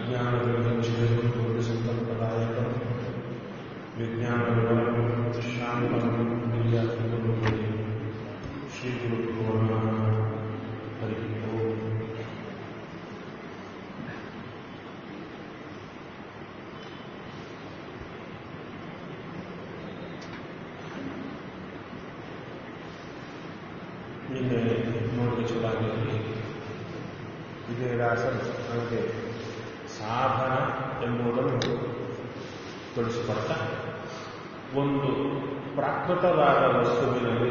ज्ञानविरञ्जनसम्प्रदायकं विज्ञानविवरणं शान्तं विद्यार्थी श्रीगुरुभ्यो नमः हरिः ओम् ನಿನ್ನೆ ನೋಡಿದ ಚುನಾವಣೆಯಲ್ಲಿ ವಿಜಯದಾಸರು ನಮಗೆ ಸಾಧನ ಎಂಬುದನ್ನು ತಿಳಿಸಿಕೊಡ್ತಾ ಒಂದು ಪ್ರಾಕೃತವಾದ ವಸ್ತುವಿನಲ್ಲಿ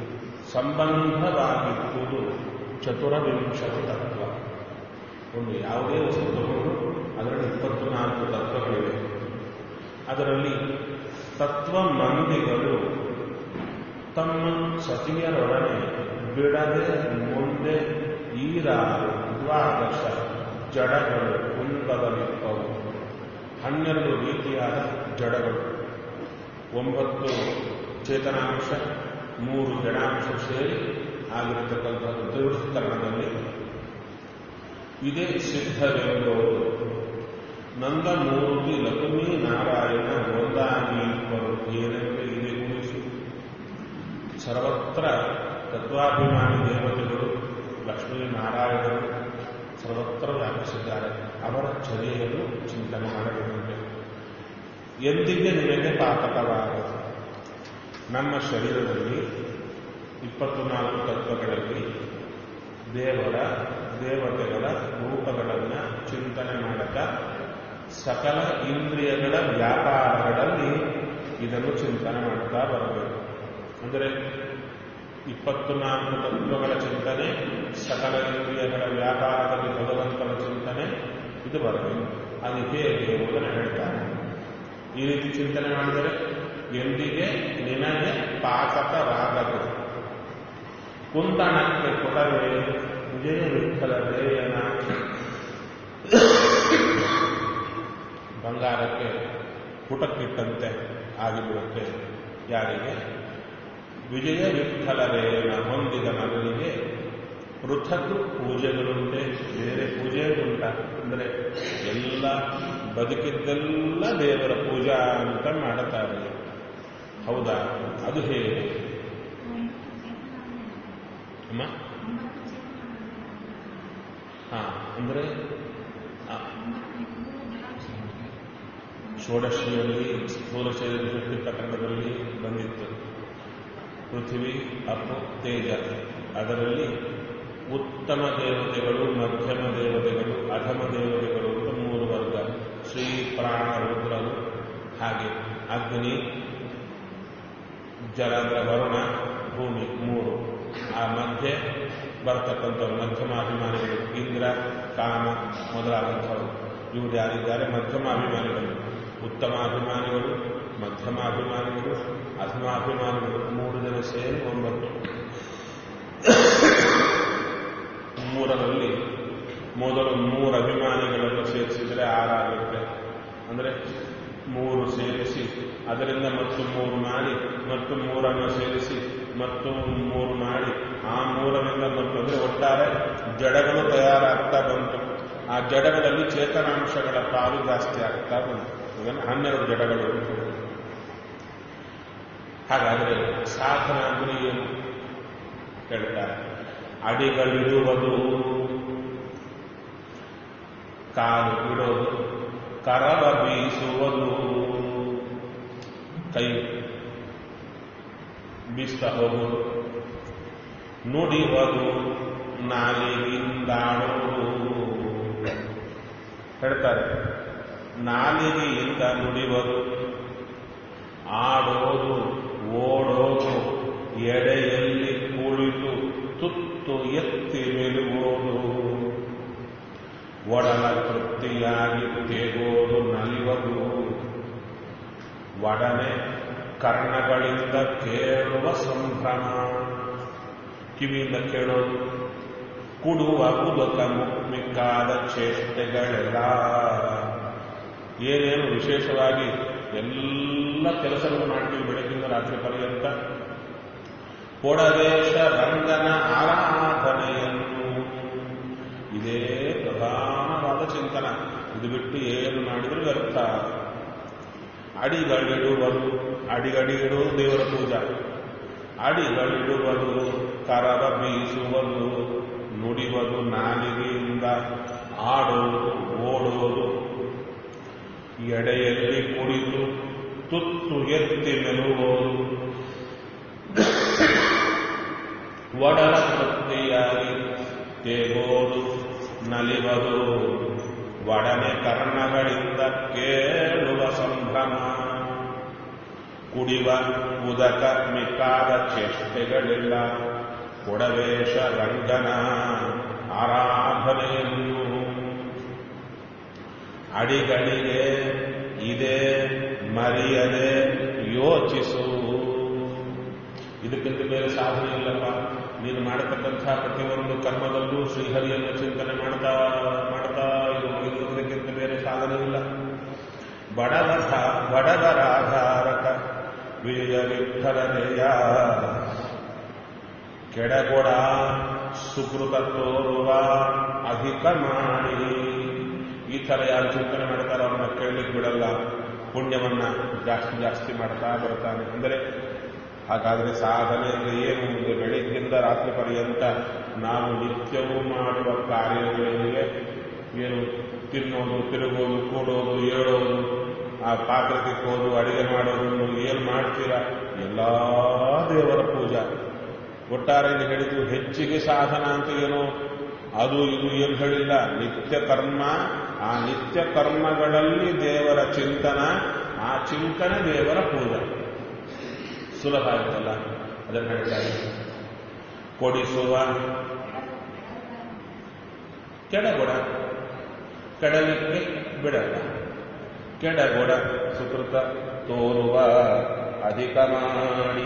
ಸಂಬಂಧವಾಗಿರುವುದು ಚತುರವಿಂಶತಿ ತತ್ವ ಒಂದು ಯಾವುದೇ ವಸ್ತು ತಗೊಂಡು ಅದರಲ್ಲಿ ಇಪ್ಪತ್ತು ನಾಲ್ಕು ತತ್ವಗಳಿವೆ ಅದರಲ್ಲಿ ತತ್ವ ಮಂದಿಗಳು ತಮ್ಮ ಸತಿಯರೊಡನೆ ಬಿಡದೆ ಮುಂದೆ ಈರಾರು ದ್ವಾದಶ ಜಡಗಳು ಕುಂದದಲ್ಲಿಪ್ಪವು ಹನ್ನೆರಡು ರೀತಿಯಾದ ಜಡಗಳು ಒಂಬತ್ತು ಚೇತನಾಂಶ ಮೂರು ಜಡಾಂಶ ಸೇರಿ ಆಗಿರತಕ್ಕಂಥದ್ದು ತ್ರಿವೃತ್ಕರಣದಲ್ಲಿ ಇದೇ ಸಿದ್ಧವೆಂಬುವರು ನಂದಮೂರ್ತಿ ಲಕ್ಷ್ಮೀ ನಾರಾಯಣ ಒಂದಾಗಿ ಇಬ್ಬರು ಏನೆಂದು ಇದೆ ಊಹಿಸಿ ಸರ್ವತ್ರ ತತ್ವಾಭಿಮಾನಿ ದೇವತೆಗಳು ಲಕ್ಷ್ಮೀನಾರಾಯಣರು ಸರ್ವತ್ರ ವ್ಯಾಪಿಸಿದ್ದಾರೆ ಅವರ ಚರ್ಯೆಯನ್ನು ಚಿಂತನೆ ಮಾಡಬೇಕಂತೆ ಎಂದಿಗೆ ನಿಮಗೆ ಪಾತಕವಾಗದು ನಮ್ಮ ಶರೀರದಲ್ಲಿ ಇಪ್ಪತ್ತು ನಾಲ್ಕು ತತ್ವಗಳಲ್ಲಿ ದೇವರ ದೇವತೆಗಳ ರೂಪಗಳನ್ನು ಚಿಂತನೆ ಮಾಡುತ್ತಾ ಸಕಲ ಇಂದ್ರಿಯಗಳ ವ್ಯಾಪಾರಗಳಲ್ಲಿ ಇದನ್ನು ಚಿಂತನೆ ಮಾಡುತ್ತಾ ಬರಬೇಕು ಅಂದರೆ ಇಪ್ಪತ್ತು ನಾಲ್ಕು ತತ್ವಗಳ ಚಿಂತನೆ ಸಕಲ ಇಂದ್ರಿಯಗಳ ವ್ಯಾಪಾರದಲ್ಲಿ ಭಗವಂತನ ಚಿಂತನೆ ಇದು ಬರಬೇಕು ಅದು ಹೇಗೆ ಎಂಬುದನ್ನು ಹೇಳ್ತಾನೆ ಈ ರೀತಿ ಚಿಂತನೆ ಮಾಡಿದರೆ ಎಂದಿಗೆ ನಿನಗೆ ಪಾತಕವಾಗದು ಕುಂತಣಕ್ಕೆ ಕೊಡವೇ ವಿಜಯ ವಿಠಲ ದೇಯನ ಬಂಗಾರಕ್ಕೆ ಪುಟಕ್ಕಿಟ್ಟಂತೆ ಆಗಿಬಿಡುತ್ತೆ ಯಾರಿಗೆ ವಿಜಯ ವಿಠಲರೇನ ಹೊಂದಿದ ಮಗನಿಗೆ ಪೃಥಕ್ ಪೂಜೆಗಳುಂಟೆ ಬೇರೆ ಪೂಜೆ ಉಂಟ ಅಂದರೆ ಎಲ್ಲ ಬದುಕಿದ್ದೆಲ್ಲ ದೇವರ ಪೂಜಾ ಅಂತ ಮಾಡುತ್ತಾರೆ ಹೌದಾ ಅದು ಹೇಗೆ ಅಮ್ಮ ಹಾ ಅಂದ್ರೆ ಷೋಡಶಿಯಲ್ಲಿ ಸ್ಥೂಲ ಶರೀರ ಸೃಷ್ಟಿ ಪ್ರಕರಣದಲ್ಲಿ ಬಂದಿತ್ತು ಪೃಥ್ವಿ ಅಪ್ಪು ತೇಜ ಅದರಲ್ಲಿ ಉತ್ತಮ ದೇವತೆಗಳು ಮಧ್ಯಮ ದೇವತೆಗಳು ಅಧಮ ದೇವತೆಗಳು ಅಂತ ಮೂರು ವರ್ಗ ಶ್ರೀ ಪ್ರಾಣ ರುದ್ರರು ಹಾಗೆ ಅಗ್ನಿ ಜಲಂದ್ರ ವರುಣ ಭೂಮಿ ಮೂರು ಆ ಮಧ್ಯೆ ಬರ್ತಕ್ಕಂಥ ಮಧ್ಯಮಾಭಿಮಾನಿಗಳು ಇಂದ್ರ ಕಾಮ ಮೊದಲಾದಂಥವರು ಇವರು ಯಾರಿದ್ದಾರೆ ಮಧ್ಯಮಾಭಿಮಾನಿಗಳು ಉತ್ತಮಾಭಿಮಾನಿಗಳು ಮಧ್ಯಮಾಭಿಮಾನಿಗಳು ಅಧಮಾಭಿಮಾನಿಗಳು ಮೂರು ಜನ ಸೇರಿ ಒಂಬತ್ತು ಮೂರರಲ್ಲಿ ಮೊದಲು ಮೂರು ಅಭಿಮಾನಿಗಳನ್ನು ಸೇರಿಸಿದರೆ ಆರಾಗುತ್ತೆ ಅಂದರೆ ಮೂರು ಸೇರಿಸಿ ಅದರಿಂದ ಮತ್ತು ಮೂರು ಮಾಡಿ ಮತ್ತು ಮೂರನ್ನು ಸೇರಿಸಿ ಮತ್ತು ಮೂರು ಮಾಡಿ ಆ ಮೂರರಿಂದ ಮತ್ತು ಅಂದರೆ ಒಟ್ಟಾರೆ ಜಡಗಳು ತಯಾರಾಗ್ತಾ ಬಂತು ಆ ಜಡಗಳಲ್ಲಿ ಚೇತನಾಂಶಗಳ ಪಾಲು ಜಾಸ್ತಿ ಆಗ್ತಾ ಬಂತು ಇದನ್ನು ಹನ್ನೆರಡು ಜಡಗಳು ಹಾಗಾದರೆ ಸಾಧನ ಗುರಿ ಏನು ಹೇಳ್ತಾರೆ ಅಡಿಗಳಿರುವುದು ಕಾಲು ಇಡೋದು ಕರವ ಬೀಸುವುದು ಕೈ ಬೀಸ್ತಾ ಹೋಗುವುದು ನುಡಿಯುವುದು ನಾಲಿಗೆಯಿಂದಾಡುವುದು ಹೇಳ್ತಾರೆ ನಾಲಿಗೆಯಿಂದ ನುಡಿಯುವುದು ಆಡೋದು ಓಡೋದು ಎಡೆಯಲ್ಲಿ ಕುಳಿತು ತುತ್ತು ಎತ್ತಿ ನಿಲ್ಲುವುದು ಒಡಲ ತೃಪ್ತಿಯಾಗಿ ತೇಗೋದು ನಲಿಯುವುದು ಒಡನೆ ಕರ್ಣಗಳಿಂದ ಕೇಳುವ ಸಂಭ್ರಮ ಕಿವಿಯಿಂದ ಕೇಳೋದು ಕುಡುವ ಉದಕ ಮುಕ್ಮಿಕ್ಕಾದ ಚೇಷ್ಟೆಗಳೆಲ್ಲ ಏನೇನು ವಿಶೇಷವಾಗಿ ಎಲ್ಲ ಕೆಲಸಗಳು ಮಾಡ್ತೀವಿ ಬೆಳಗಿನ ರಾತ್ರಿ ಪರ್ಯಂತ ಕೊಡದೇಶ ರಂಗನ ಆರಾಧನೆಯನ್ನು ಇದೇ ಪ್ರಧಾನವಾದ ಚಿಂತನ ಇದು ಬಿಟ್ಟು ಅರ್ಥ ಅಡಿಗಳಿಡುವುದು ಅಡಿಗಡಿಗಿಡುವುದು ದೇವರ ಪೂಜಾ ಅಡಿಗಳಿಡುವುದು ಕರವ ಬೀಸುವುದು ನುಡಿಯುವುದು ನಾಲಿಗೆಯಿಂದ ಆಡುವುದು ಓಡುವುದು ಎಡೆಯಲ್ಲಿ ಕುಡಿದು ತುತ್ತು ಎತ್ತಿ ಮೆಲುವುದು ಒಡಲ ತೃಪ್ತಿಯಾಗಿ ತೇಗೋದು ನಲಿವದು ಒಡನೆ ಕರ್ಣಗಳಿಂದ ಕೇಳುವ ಸಂಭ್ರಮ ಕುಡಿವ ಉದಕ ಮಿಕ್ಕಾದ ಚೇಷ್ಟೆಗಳಿಲ್ಲ ಕೊಡವೇಶ ರಂಗನ ಆರಾಧನೆಯನ್ನು ಅಡಿಗಳಿಗೆ ಇದೆ ಮರೆಯದೆ ಯೋಚಿಸು ಇದಕ್ಕಿಂತ ಬೇರೆ ಸಾಧನೆ ಇಲ್ಲಪ್ಪ ನೀನು ಮಾಡತಕ್ಕಂಥ ಪ್ರತಿಯೊಂದು ಕರ್ಮದಲ್ಲೂ ಶ್ರೀಹರಿಯನ್ನು ಚಿಂತನೆ ಮಾಡ್ತಾ ಮಾಡ್ತಾ ಇರು ಇದಕ್ಕಿಂತ ಬೇರೆ ಸಾಧನೆ ಇಲ್ಲ ಬಡವರ ಬಡವರಾಧಾರಕ ವಿಜಯ ವಿಠಲನೆಯ ಕೆಡಗೊಡ ಸುಕೃತ ತೋರುವ ಅಧಿಕ ಮಾಡಿ ಈ ಥರ ಯಾರು ಚಿಂತನೆ ಮಾಡ್ತಾರೋ ಅವನ್ನ ಕೇಳಲಿಕ್ಕೆ ಬಿಡಲ್ಲ ಪುಣ್ಯವನ್ನ ಜಾಸ್ತಿ ಜಾಸ್ತಿ ಮಾಡ್ತಾ ಬರ್ತಾನೆ ಅಂದರೆ ಹಾಗಾದರೆ ಸಾಧನೆ ಅಂದರೆ ಏನು ಅಂದರೆ ಬೆಳಿಗ್ಗೆಯಿಂದ ರಾತ್ರಿ ಪರ್ಯಂತ ನಾವು ನಿತ್ಯವೂ ಮಾಡುವ ಕಾರ್ಯಗಳಿಗೆ ಏನು ತಿನ್ನೋದು ತಿರುಗೋದು ಕೂಡೋದು ಏಳೋದು ಆ ಪಾತ್ರೆ ತಿಕ್ಕೋದು ಅಡಿಗೆ ಮಾಡೋದು ಏನು ಮಾಡ್ತೀರಾ ಎಲ್ಲ ದೇವರ ಪೂಜಾ ಒಟ್ಟಾರೆಯಲ್ಲಿ ಹೇಳಿದ್ದು ಹೆಚ್ಚಿಗೆ ಸಾಧನ ಅಂತ ಏನೋ ಅದು ಇದು ಏನು ಹೇಳಿಲ್ಲ ನಿತ್ಯ ಕರ್ಮ ಆ ನಿತ್ಯ ಕರ್ಮಗಳಲ್ಲಿ ದೇವರ ಚಿಂತನ ಆ ಚಿಂತನೆ ದೇವರ ಪೂಜೆ ಸುಲಭ ಆಗುತ್ತಲ್ಲ ಅದನ್ನು ಹೇಳ್ತಾರೆ ಕೊಡಿಸುವ ಕೆಡಗೊಡ ಕೆಡಲಿಕ್ಕೆ ಬಿಡಲ್ಲ ಕೆಡಗೊಡ ಸುಕೃತ ತೋರುವ ಅಧಿಕ ಮಾಡಿ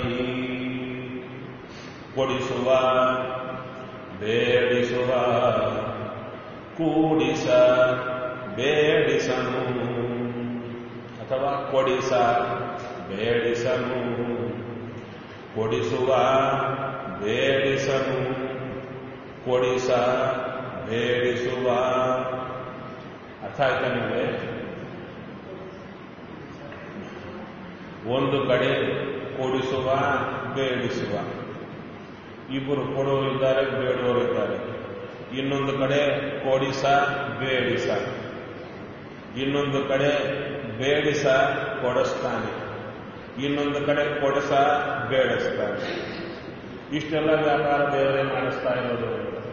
ಕೊಡಿಸುವ ಬೇಡಿಸುವ ಕೂಡಿಸ ಬೇಡಿಸನು ಅಥವಾ ಕೊಡಿಸ ಬೇಡಿಸನು ಕೊಡಿಸುವ ಬೇಡಿಸನು ಕೊಡಿಸ ಬೇಡಿಸುವ ಅರ್ಥ ಆಯ್ತಾ ನಿಮಗೆ ಒಂದು ಕಡೆ ಕೊಡಿಸುವ ಬೇಡಿಸುವ ಇಬ್ಬರು ಕೊಡೋರಿದ್ದಾರೆ ಬೇಡೋರಿದ್ದಾರೆ ಇನ್ನೊಂದು ಕಡೆ ಕೊಡಿಸ ಬೇಡಿಸ ಇನ್ನೊಂದು ಕಡೆ ಬೇಡಿಸ ಕೊಡಿಸ್ತಾನೆ ಇನ್ನೊಂದು ಕಡೆ ಕೊಡಸ ಬೇಡಿಸ್ತಾನೆ ಇಷ್ಟೆಲ್ಲ ವ್ಯಾಪಾರ ದೇವರೇ ಮಾಡಿಸ್ತಾ ಇರೋದು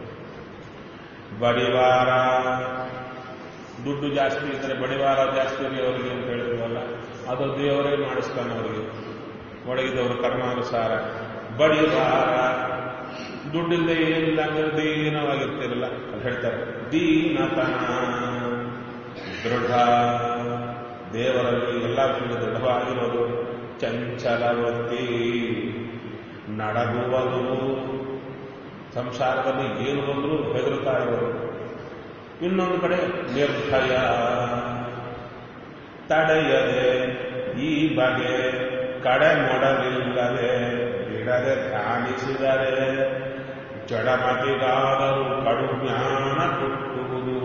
ಬಡಿವಾರ ದುಡ್ಡು ಜಾಸ್ತಿ ಇದ್ರೆ ಬಡಿವಾರ ಜಾಸ್ತಿ ಇರಲಿ ಅವರಿಗೆ ಅಂತ ಹೇಳಿದ್ವಲ್ಲ ಅದು ದೇವರೇ ಮಾಡಿಸ್ತಾನೆ ಅವರಿಗೆ ಒಳಗಿದವರು ಕರ್ಮಾನುಸಾರ ಬಡಿವಾರ ದುಡ್ಡಿಲ್ಲದೆ ಏನಿಲ್ಲ ಅಂದ್ರೆ ದೀನವಾಗಿರ್ತಿರಲ್ಲ ಅದು ಹೇಳ್ತಾರೆ ದೀನತನ ದೃಢ ದೇವರಲ್ಲಿ ಎಲ್ಲ ದೃಢವಾಗಿರೋದು ಚಂಚಲವತಿ ನಡಗುವುದು ಸಂಸಾರದಲ್ಲಿ ಏನು ಬಂದರೂ ಹೆದರುತ್ತಾ ಇರೋದು ಇನ್ನೊಂದು ಕಡೆ ನಿರ್ಭಯ ತಡೆಯದೆ ಈ ಬಗೆ ಕಡೆ ಮೊಡಲಿಲ್ಲದೆ ಬಿಡದೆ ಧ್ಯಾನಿಸಿದರೆ ಜಡಮತಿಗಾದರೂ ಕಡು ಜ್ಞಾನ ಹುಟ್ಟುವುದು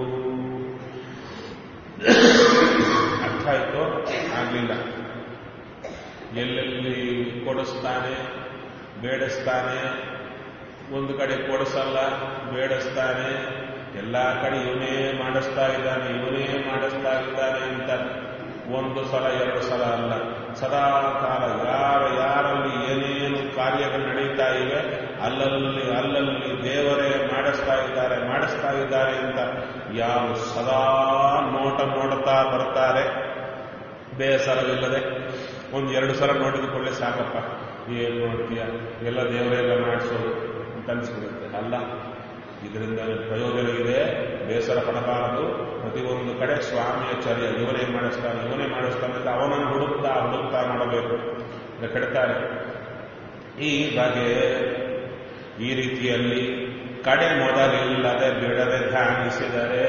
ಅರ್ಥ ಆಯ್ತು ಆಗಲಿಲ್ಲ ಎಲ್ಲೆಲ್ಲಿ ಕೊಡಿಸ್ತಾನೆ ಬೇಡಿಸ್ತಾನೆ ಒಂದು ಕಡೆ ಕೊಡಿಸಲ್ಲ ಬೇಡಿಸ್ತಾನೆ ಎಲ್ಲ ಕಡೆ ಇವನೇ ಮಾಡಿಸ್ತಾ ಇದ್ದಾನೆ ಇವನೇ ಮಾಡಿಸ್ತಾ ಇದ್ದಾನೆ ಅಂತ ಒಂದು ಸಲ ಎರಡು ಸಲ ಅಲ್ಲ ಸದಾ ಕಾಲ ಯಾರ ಯಾರಲ್ಲಿ ಏನೇನು ಕಾರ್ಯಗಳು ನಡೀತಾ ಇವೆ ಅಲ್ಲಲ್ಲಿ ಅಲ್ಲಲ್ಲಿ ದೇವರೇ ಮಾಡಿಸ್ತಾ ಇದ್ದಾರೆ ಮಾಡಿಸ್ತಾ ಇದ್ದಾರೆ ಅಂತ ಯಾರು ಸದಾ ನೋಟ ನೋಡ್ತಾ ಬರ್ತಾರೆ ಬೇಸರವಿಲ್ಲದೆ ಒಂದು ಎರಡು ಸಲ ನೋಡಿದುಕೊಳ್ಳೆ ಸಾಕಪ್ಪ ಏನು ನೋಡ್ತೀಯ ಎಲ್ಲ ದೇವರೆಲ್ಲ ಮಾಡಿಸೋದು ಅಂತ ಅನಿಸ್ಬಿಡುತ್ತೆ ಅಲ್ಲ ಇದರಿಂದ ಪ್ರಯೋಜನ ಇದೆ ಬೇಸರ ಪಡಬಾರದು ಪ್ರತಿಯೊಂದು ಕಡೆ ಸ್ವಾಮಿಯ ಚರ್ಯ ಇವನೇ ಮಾಡಿಸ್ತಾನೆ ಇವನೇ ಮಾಡಿಸ್ತಾನೆ ಅಂತ ಅವನನ್ನು ಹುಡುಕ್ತಾ ಹುಡುಕ್ತಾ ಮಾಡಬೇಕು ಕೆಡ್ತಾರೆ ಈ ಬಗೆ ಈ ರೀತಿಯಲ್ಲಿ ಕಡೆ ಮೊದಲಿಲ್ಲದೆ ಬಿಡದೆ ಧ್ಯಾನಿಸಿದರೆ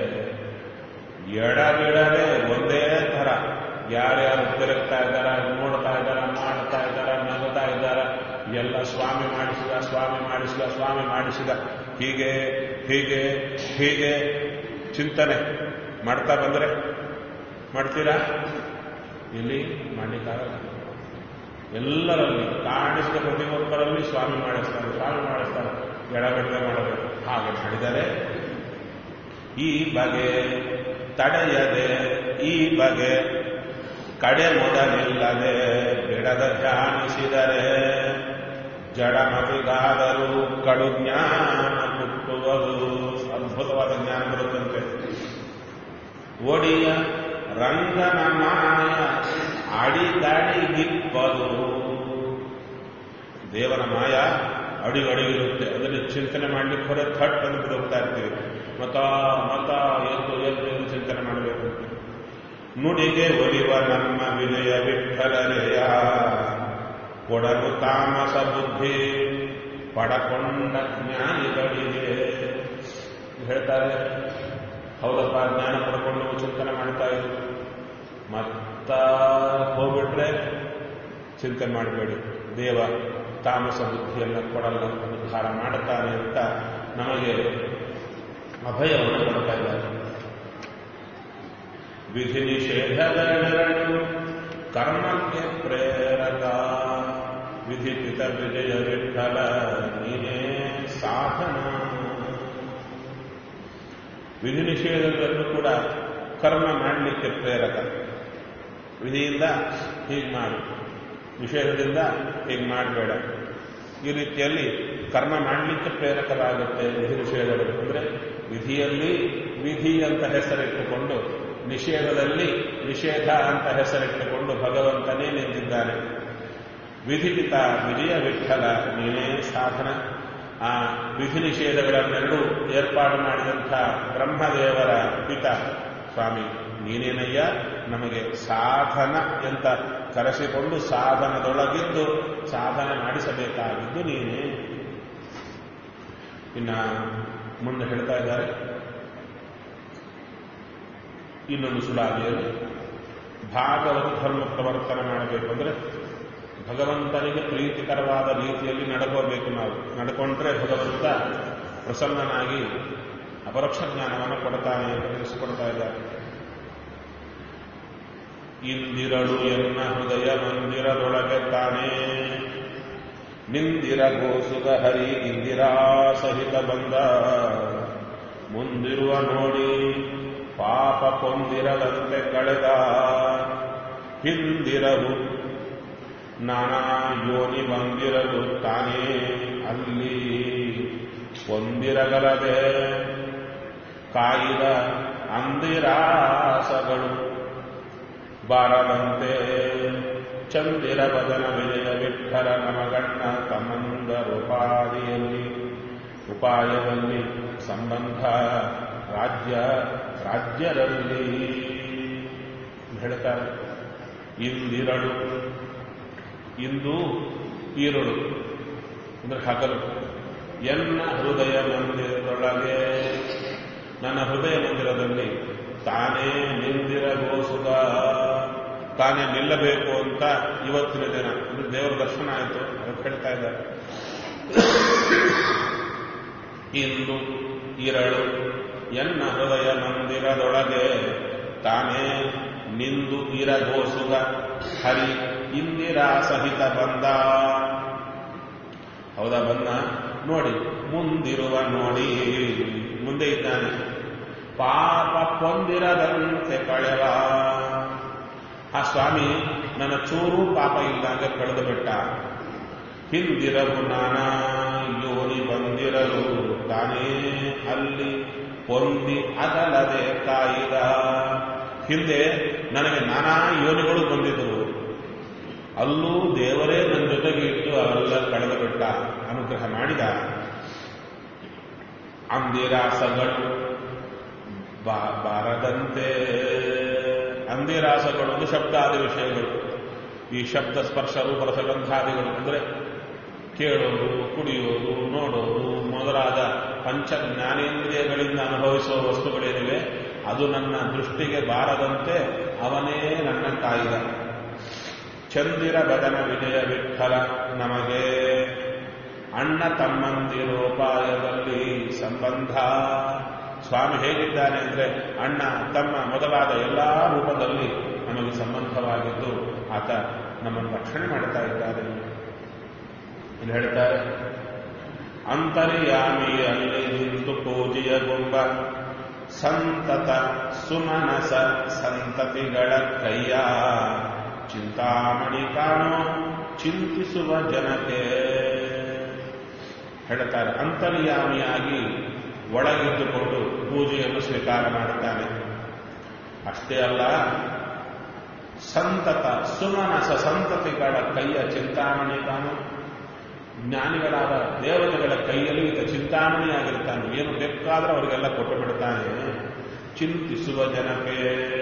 ಎಡ ಬಿಡದೆ ಒಂದೇ ಥರ ಯಾರ್ಯಾರು ತಿರುಗ್ತಾ ಇದ್ದಾರ ನೋಡ್ತಾ ಇದ್ದಾರ ಮಾಡ್ತಾ ಇದ್ದಾರ ನಗುತ್ತಾ ಇದ್ದಾರ ಎಲ್ಲ ಸ್ವಾಮಿ ಮಾಡಿಸಿದ ಸ್ವಾಮಿ ಮಾಡಿಸಿದ ಸ್ವಾಮಿ ಮಾಡಿಸಿದ ಹೀಗೆ ಹೀಗೆ ಹೀಗೆ ಚಿಂತನೆ ಮಾಡ್ತಾ ಬಂದರೆ ಮಾಡ್ತೀರಾ ಇಲ್ಲಿ ಮಾಡಲಿಕ್ಕಾಗಲ್ಲ ಎಲ್ಲರಲ್ಲಿ ಕಾಣಿಸಿದ ಪ್ರತಿಯೊಬ್ಬರಲ್ಲಿ ಸ್ವಾಮಿ ಮಾಡಿಸ್ತಾರೆ ಸ್ವಾಮಿ ಮಾಡಿಸ್ತಾರೆ ಎಡಗಡೆ ಮಾಡಬೇಕು ಹಾಗೆ ಮಾಡಿದರೆ ಈ ಬಗೆ ತಡೆಯದೆ ಈ ಬಗೆ ಕಡೆ ಮೊದಲಿಲ್ಲದೆ ಬಿಡದ ಧ್ಯಾನಿಸಿದರೆ ಜಡಮತಿಗಾದರೂ ಕಡು ಜ್ಞಾನ ಹುಟ್ಟುವುದು ಅದ್ಭುತವಾದ ಜ್ಞಾನ ಬರುತ್ತಂತೆ ಒಡಿಯ ರಂಗನ ಮಾಯ ಅಡಿದಡಿಗಿಪ್ಪದು ದೇವರ ಮಾಯ ಅಡಿಗಡಿಗಿರುತ್ತೆ ಅದನ್ನು ಚಿಂತನೆ ಮಾಡ್ಲಿಕ್ಕೆ ಹೊರ ಥಟ್ ಅಂತ ಬಿಡೋಗ್ತಾ ಇರ್ತೀವಿ ಮತ ಮತ ಎಂದು ಎಂದು ಎಂದು ಚಿಂತನೆ ಮಾಡಬೇಕು ನುಡಿಗೆ ಒಲಿವ ನಮ್ಮ ವಿಜಯ ವಿಠಲರೆಯ ಕೊಡಲು ತಾಮಸ ಬುದ್ಧಿ ಪಡಕೊಂಡ ಜ್ಞಾನಿಗಳಿಗೆ ಹೇಳ್ತಾರೆ ಹೌದಪ್ಪ ಜ್ಞಾನ ಪಡ್ಕೊಂಡು ಚಿಂತನೆ ಮಾಡ್ತಾ ಇದ್ರು ಮತ್ತ ಹೋಗ್ಬಿಟ್ರೆ ಚಿಂತೆ ಮಾಡಬೇಡಿ ದೇವ ತಾಮಸ ಬುದ್ಧಿಯನ್ನು ಕೊಡಲ್ಲ ಉದ್ಧಾರ ಮಾಡುತ್ತಾನೆ ಅಂತ ನಮಗೆ ಅಭಯವನ್ನು ಕೊಡ್ತಾ ಇದ್ದಾರೆ ವಿಧಿ ನಿಷೇಧಗಳೆರಡು ಕರ್ಮಕ್ಕೆ ಪ್ರೇರಕ ವಿಧಿಪಿತ ವಿಜಯ ವಿಠಲ ನೀನೇ ಸಾಧನ ವಿಧಿ ನಿಷೇಧಗಳನ್ನು ಕೂಡ ಕರ್ಮ ಮಾಡಲಿಕ್ಕೆ ಪ್ರೇರಕ ವಿಧಿಯಿಂದ ಹೀಗೆ ಮಾಡು ನಿಷೇಧದಿಂದ ಹೀಗೆ ಮಾಡಬೇಡ ಈ ರೀತಿಯಲ್ಲಿ ಕರ್ಮ ಮಾಡಲಿಕ್ಕೆ ಪ್ರೇರಕರಾಗುತ್ತೆ ವಿಧಿ ನಿಷೇಧಗಳು ಅಂದರೆ ವಿಧಿಯಲ್ಲಿ ವಿಧಿ ಅಂತ ಹೆಸರಿಟ್ಟುಕೊಂಡು ನಿಷೇಧದಲ್ಲಿ ನಿಷೇಧ ಅಂತ ಹೆಸರಿಟ್ಟುಕೊಂಡು ಭಗವಂತನೇ ನಿಂತಿದ್ದಾನೆ ವಿಧಿಪಿತ ವಿಜಯ ವಿಠಲ ನೀನೇ ಸಾಧನ ಆ ವಿಧಿ ನಿಷೇಧಗಳನ್ನೆರಡೂ ಏರ್ಪಾಡು ಮಾಡಿದಂಥ ಬ್ರಹ್ಮದೇವರ ಪಿತ ಸ್ವಾಮಿ ನೀನೇನಯ್ಯ ನಮಗೆ ಸಾಧನ ಅಂತ ಕರೆಸಿಕೊಂಡು ಸಾಧನದೊಳಗಿದ್ದು ಸಾಧನೆ ಮಾಡಿಸಬೇಕಾಗಿದ್ದು ನೀನೇ ಇನ್ನ ಮುಂದೆ ಹೇಳ್ತಾ ಇದ್ದಾರೆ ಇನ್ನೊಂದು ಸುಳಾದಿಯಲ್ಲಿ ಭಾಗವತ ಧರ್ಮ ಪ್ರವರ್ತನೆ ಮಾಡಬೇಕು ಅಂದ್ರೆ ಭಗವಂತನಿಗೆ ಪ್ರೀತಿಕರವಾದ ರೀತಿಯಲ್ಲಿ ನಡ್ಕೋಬೇಕು ನಾವು ನಡ್ಕೊಂಡ್ರೆ ಭಗವಂತ ಪ್ರಸನ್ನನಾಗಿ ಅಪರೋಕ್ಷ ಜ್ಞಾನವನ್ನು ಕೊಡ್ತಾನೆ ಅಂತ ತಿಳಿಸಿಕೊಡ್ತಾ ಇದ್ದಾರೆ ಇಂದಿರಳು ಎನ್ನ ಹೃದಯ ಮಂದಿರದೊಳಗೆ ತಾನೇ ನಿಂದಿರ ಗೋಸುಗ ಹರಿ ಇಂದಿರಾ ಸಹಿತ ಬಂದ ಮುಂದಿರುವ ನೋಡಿ ಪಾಪ ಕೊಂದಿರದಂತೆ ಕಳೆದ ಹಿಂದಿರವು ನಾನಾ ಯೋನಿ ಬಂದಿರಲು ತಾನೇ ಅಲ್ಲಿ ಒಂದಿರಗಲದೆ ಕಾಯಿದ ಅಂದಿರಾಸಗಳು ಬಾರದಂತೆ ಚಂದಿರ ಬದನ ವಿಜಯ ವಿಠಲ ನಮಗಣ್ಣ ತಮ್ಮಂದರುಪಾದಿಯಲ್ಲಿ ಉಪಾಯದಲ್ಲಿ ಸಂಬಂಧ ರಾಜ್ಯ ರಾಜ್ಯದಲ್ಲಿ ಹೇಳ್ತಾರೆ ಇಂದಿರಳು ಇಂದು ಈರುಳು ಅಂದ್ರೆ ಹಗಲು ಎನ್ನ ಹೃದಯ ಮಂದಿರದೊಳಗೆ ನನ್ನ ಹೃದಯ ಮಂದಿರದಲ್ಲಿ ತಾನೇ ನಿಂದಿರಗೋಸುಗ ತಾನೇ ನಿಲ್ಲಬೇಕು ಅಂತ ಇವತ್ತಿನ ದಿನ ಅಂದ್ರೆ ದೇವರ ದರ್ಶನ ಆಯಿತು ಅದಕ್ಕೆ ಹೇಳ್ತಾ ಇದ್ದಾರೆ ಇಂದು ಇರಳು ಎನ್ನ ಹೃದಯ ಮಂದಿರದೊಳಗೆ ತಾನೇ ನಿಂದು ಇರಗೋಸುಗ ಹರಿ ಇಂದಿರಾ ಸಹಿತ ಬಂದ ಹೌದಾ ಬಂದ ನೋಡಿ ಮುಂದಿರುವ ನೋಡಿ ಮುಂದೆ ಇದ್ದಾನೆ ಪಾಪ ಕೊಂದಿರದಂತೆ ಕಳೆವ ಆ ಸ್ವಾಮಿ ನನ್ನ ಚೂರು ಪಾಪ ಇಲ್ಲಂಗೆ ಕಳೆದು ಬಿಟ್ಟ ಹಿಂದಿರವು ನಾನಾ ಯೋನಿ ಬಂದಿರಲು ತಾನೇ ಅಲ್ಲಿ ಹೊಂದಿ ಅಗಲದೆ ಕಾಯಿದ ಹಿಂದೆ ನನಗೆ ನಾನಾ ಯೋನಿಗಳು ಬಂದಿದ್ದವು ಅಲ್ಲೂ ದೇವರೇ ನನ್ನ ಜೊತೆಗೆ ಇದ್ದು ಅವೆಲ್ಲ ಕಳೆದು ಬಿಟ್ಟ ಅನುಗ್ರಹ ಮಾಡಿದ ಅಂದಿರಾಸಗಳು ಬಾರದಂತೆ ಅಂದಿರಾಸಗಳು ಒಂದು ಶಬ್ದಾದಿ ವಿಷಯಗಳು ಈ ಶಬ್ದ ಸ್ಪರ್ಶ ರೂಪರಸಗಂಧಾದಿಗಳು ಅಂದರೆ ಕೇಳೋದು ಕುಡಿಯೋದು ನೋಡೋದು ಮೊದಲಾದ ಪಂಚ ಜ್ಞಾನೇಂದ್ರಿಯಗಳಿಂದ ಅನುಭವಿಸುವ ವಸ್ತುಗಳೇನಿವೆ ಅದು ನನ್ನ ದೃಷ್ಟಿಗೆ ಬಾರದಂತೆ ಅವನೇ ನನ್ನ ಕಾಯಿದ ಚಂದಿರ ಬದನ ವಿಜಯ ವಿಠಲ ನಮಗೆ ಅಣ್ಣ ತಮ್ಮಂದಿರೋಪಾಯದಲ್ಲಿ ಸಂಬಂಧ ಸ್ವಾಮಿ ಹೇಗಿದ್ದಾನೆ ಅಂದರೆ ಅಣ್ಣ ತಮ್ಮ ಮೊದಲಾದ ಎಲ್ಲ ರೂಪದಲ್ಲಿ ನಮಗೆ ಸಂಬಂಧವಾಗಿದ್ದು ಆತ ನಮ್ಮನ್ನು ರಕ್ಷಣೆ ಮಾಡ್ತಾ ಇದ್ದಾರೆ ಇಲ್ಲಿ ಹೇಳ್ತಾರೆ ಅಂತರ್ಯಾಮಿ ಅಲ್ಲಿ ನಿಂತು ಪೂಜೆಯ ಗುಂಬ ಸಂತತ ಸುಮನಸ ಸಂತತಿಗಳ ಕೈಯ ಚಿಂತಾಮಣಿ ಕಾಣೋ ಚಿಂತಿಸುವ ಜನತೆ ಹೇಳ್ತಾರೆ ಅಂತರ್ಯಾಮಿಯಾಗಿ ಒಳಗಿದ್ದುಕೊಂಡು ಪೂಜೆಯನ್ನು ಸ್ವೀಕಾರ ಮಾಡುತ್ತಾನೆ ಅಷ್ಟೇ ಅಲ್ಲ ಸಂತತ ಸುಮನಸ ಸಂತತಿಗಳ ಕೈಯ ಚಿಂತಾಮಣಿ ಕಾಣೋ ಜ್ಞಾನಿಗಳಾದ ದೇವತೆಗಳ ಕೈಯಲ್ಲಿ ಈತ ಚಿಂತಾಮಣಿಯಾಗಿರ್ತಾನೆ ಏನು ಬೇಕಾದ್ರೆ ಅವರಿಗೆಲ್ಲ ಕೊಟ್ಟು ಬಿಡ್ತಾನೆ ಚಿಂತಿಸುವ ಜನಕ್ಕೆ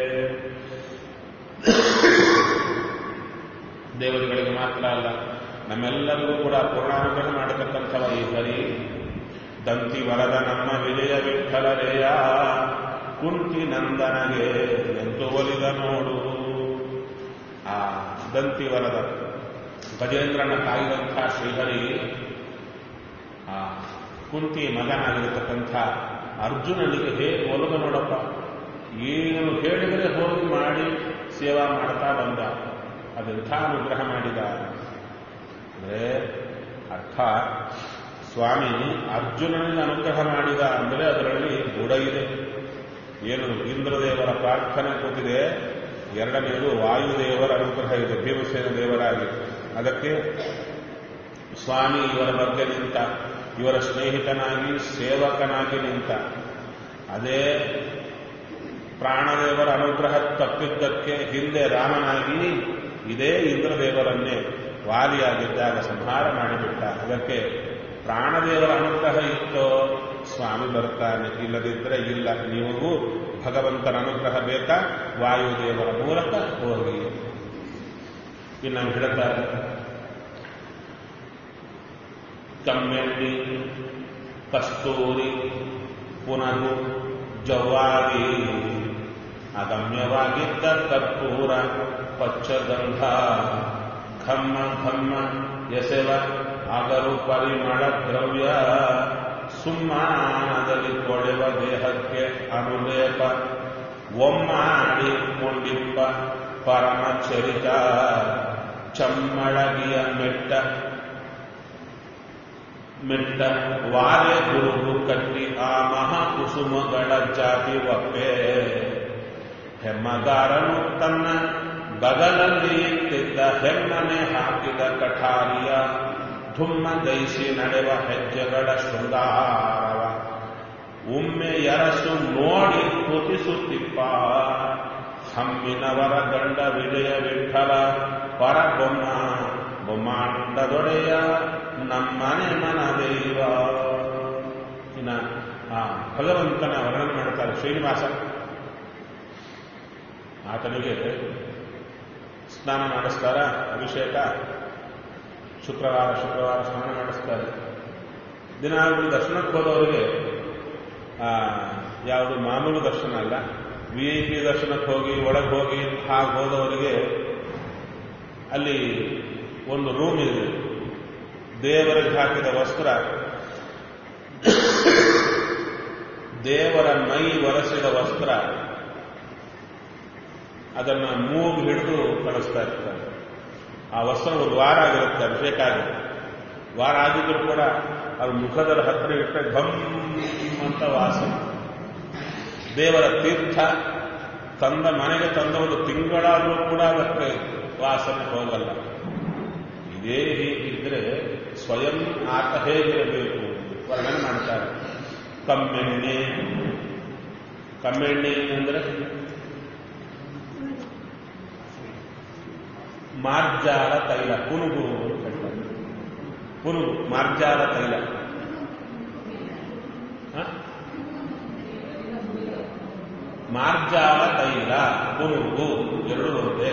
ದೇವತೆಗಳಿಗೆ ಮಾತ್ರ ಅಲ್ಲ ನಮ್ಮೆಲ್ಲರಿಗೂ ಕೂಡ ಪೂರ್ಣಾನುಗ್ರಹ ಮಾಡತಕ್ಕಂಥವ ಈ ಹರಿ ದಂತಿ ವರದ ನಮ್ಮ ವಿಜಯ ವಿಠಲರೆಯ ಕುಂತಿ ನಂದನಗೆ ಎಂದು ಒಲಿದ ನೋಡು ಆ ದಂತಿ ವರದ ಗಜೇಂದ್ರನ ಕಾಯ್ದಂಥ ಶ್ರೀಹರಿ ಆ ಕುಂತಿ ಮಗನಾಗಿರತಕ್ಕಂಥ ಅರ್ಜುನನಿಗೆ ಹೇಗೆ ಒಲದು ನೋಡಪ್ಪ ಏನು ಹೇಳಿದರೆ ಹೋಗಿ ಮಾಡಿ ಸೇವಾ ಮಾಡ್ತಾ ಬಂದ ಅದೆಂಥ ಅನುಗ್ರಹ ಮಾಡಿದ ಅಂದರೆ ಅರ್ಥ ಸ್ವಾಮಿ ಅರ್ಜುನನಿಗೆ ಅನುಗ್ರಹ ಮಾಡಿದ ಅಂದರೆ ಅದರಲ್ಲಿ ಗುಡ ಇದೆ ಏನು ಇಂದ್ರದೇವರ ಪ್ರಾರ್ಥನೆ ಕೂತಿದೆ ಎರಡನೆಯದು ವಾಯುದೇವರ ಅನುಗ್ರಹ ಇದೆ ಭೀಮಸೇನ ದೇವರಾಗಿ ಅದಕ್ಕೆ ಸ್ವಾಮಿ ಇವರ ಬಗ್ಗೆ ನಿಂತ ಇವರ ಸ್ನೇಹಿತನಾಗಿ ಸೇವಕನಾಗಿ ನಿಂತ ಅದೇ ಪ್ರಾಣದೇವರ ಅನುಗ್ರಹ ತಪ್ಪಿದ್ದಕ್ಕೆ ಹಿಂದೆ ರಾಮನಾಗಿ ಇದೇ ಇಂದ್ರದೇವರನ್ನೇ ವಾಲಿಯಾಗಿದ್ದಾಗ ಸಂಹಾರ ಮಾಡಿಬಿಟ್ಟ ಅದಕ್ಕೆ ಪ್ರಾಣದೇವರ ಅನುಗ್ರಹ ಇತ್ತೋ ಸ್ವಾಮಿ ಬರ್ತಾನೆ ಇಲ್ಲದಿದ್ದರೆ ಇಲ್ಲ ನಿಮಗೂ ಭಗವಂತನ ಅನುಗ್ರಹ ಬೇಕಾ ವಾಯುದೇವರ ಮೂಲಕ ಹೋಗಿ ಇನ್ನು ನಾವು ಹೇಳ್ತಾರೆ ಕಮ್ಮೆಣ್ಣಿ ಕಸ್ತೂರಿ ಪುನರು ಜವ್ವಾಗಿ ಅಗಮ್ಯವಾಗಿದ್ದ ಕರ್ಪೂರ ಪಚ್ಚಗಂಧ ಖಮ್ಮ ಖಮ್ಮ ಎಸೆವ ಆಗರು ಪರಿಮಳ ದ್ರವ್ಯ ಸುಮ್ಮಾನದಲ್ಲಿ ಕೊಳೆವ ದೇಹಕ್ಕೆ ಅನುಲೇಪ ಒಮ್ಮಾಡಿ ಕೊಂಡಿಪ್ಪ ಪರಮ ಚರಿತ ಚಮ್ಮಳಗಿಯ ಮೆಟ್ಟ ಮೆಟ್ಟ ವಾರೆ ಗುರುಗು ಕಟ್ಟಿ ಆ ಮಹಾಕುಸುಮಗಳ ಜಾತಿ ಒಪ್ಪೆ ಹೆಮ್ಮಗಾರನು ತನ್ನ ಬಗಲಲ್ಲಿ ಇಟ್ಟಿದ್ದ ಹೆಮ್ಮನೆ ಹಾಕಿದ ಕಠಾರಿಯ ಧುಮ್ಮ ಗೈಸಿ ನಡೆವ ಹೆಜ್ಜೆಗಳ ಶೃಂಗಾರವ ಒಮ್ಮೆ ಎರಸು ನೋಡಿ ಕುತಿಸುತ್ತಿಪ್ಪ ಹಮ್ಮಿನವರ ಗಂಡ ವಿಜಯ ವಿಠಲ ಪರಬೊಮ್ಮ ಬೊಮ್ಮಾಂಡದೊಡೆಯ ನಮ್ಮನೆ ಮನ ದೈವ ಇನ್ನ ಆ ಭಗವಂತನ ವರ್ಣನೆ ಮಾಡ್ತಾರೆ ಶ್ರೀನಿವಾಸ ಆತನಿಗೆ ಸ್ನಾನ ಮಾಡಿಸ್ತಾರ ಅಭಿಷೇಕ ಶುಕ್ರವಾರ ಶುಕ್ರವಾರ ಸ್ನಾನ ಮಾಡಿಸ್ತಾರೆ ದಿನಾಗಲೂ ದರ್ಶನಕ್ಕೆ ಹೋದವರಿಗೆ ಯಾವುದು ಮಾಮೂಲು ದರ್ಶನ ಅಲ್ಲ ವಿ ಐ ಪಿ ದರ್ಶನಕ್ಕೆ ಹೋಗಿ ಒಳಗೆ ಹೋಗಿ ಹಾಗೆ ಹೋದವರಿಗೆ ಅಲ್ಲಿ ಒಂದು ರೂಮ್ ಇದೆ ದೇವರಿಗೆ ಹಾಕಿದ ವಸ್ತ್ರ ದೇವರ ಮೈ ಒರೆಸಿದ ವಸ್ತ್ರ ಅದನ್ನು ಮೂಗು ಹಿಡಿದು ಕಳಿಸ್ತಾ ಇರ್ತಾರೆ ಆ ವಸ್ತ್ರ ಒಂದು ವಾರ ಆಗಿರುತ್ತೆ ಅಭಿಷೇಕ ಆಗುತ್ತೆ ವಾರ ಆಗಿದ್ರು ಕೂಡ ಅದು ಮುಖದ ಹತ್ತಿರ ಇಟ್ಟರೆ ಘಮ್ ಅಂತ ವಾಸನೆ ದೇವರ ತೀರ್ಥ ತಂದ ಮನೆಗೆ ತಂದ ಒಂದು ತಿಂಗಳಾದರೂ ಕೂಡ ಅದಕ್ಕೆ ವಾಸನೆ ಹೋಗಲ್ಲ ಇದೇ ಹೀಗಿದ್ರೆ ಸ್ವಯಂ ಆತ ಹೇಗಿರಬೇಕು ವರ್ಣನೆ ಮಾಡ್ತಾರೆ ಕಮ್ಮೆಣ್ಣೆ ಕಮ್ಮೆಣ್ಣೆ ಅಂದರೆ ಮಾರ್ಜಾಲ ತೈಲ ಪುನುಗು ಅಂತ ಹೇಳ್ತಾರೆ ಪುನುಗು ಮಾರ್ಜಾಲ ತೈಲ ಮಾರ್ಜಾಲ ತೈಲ ಪುನುಗು ಎರಡು ಒಂದೇ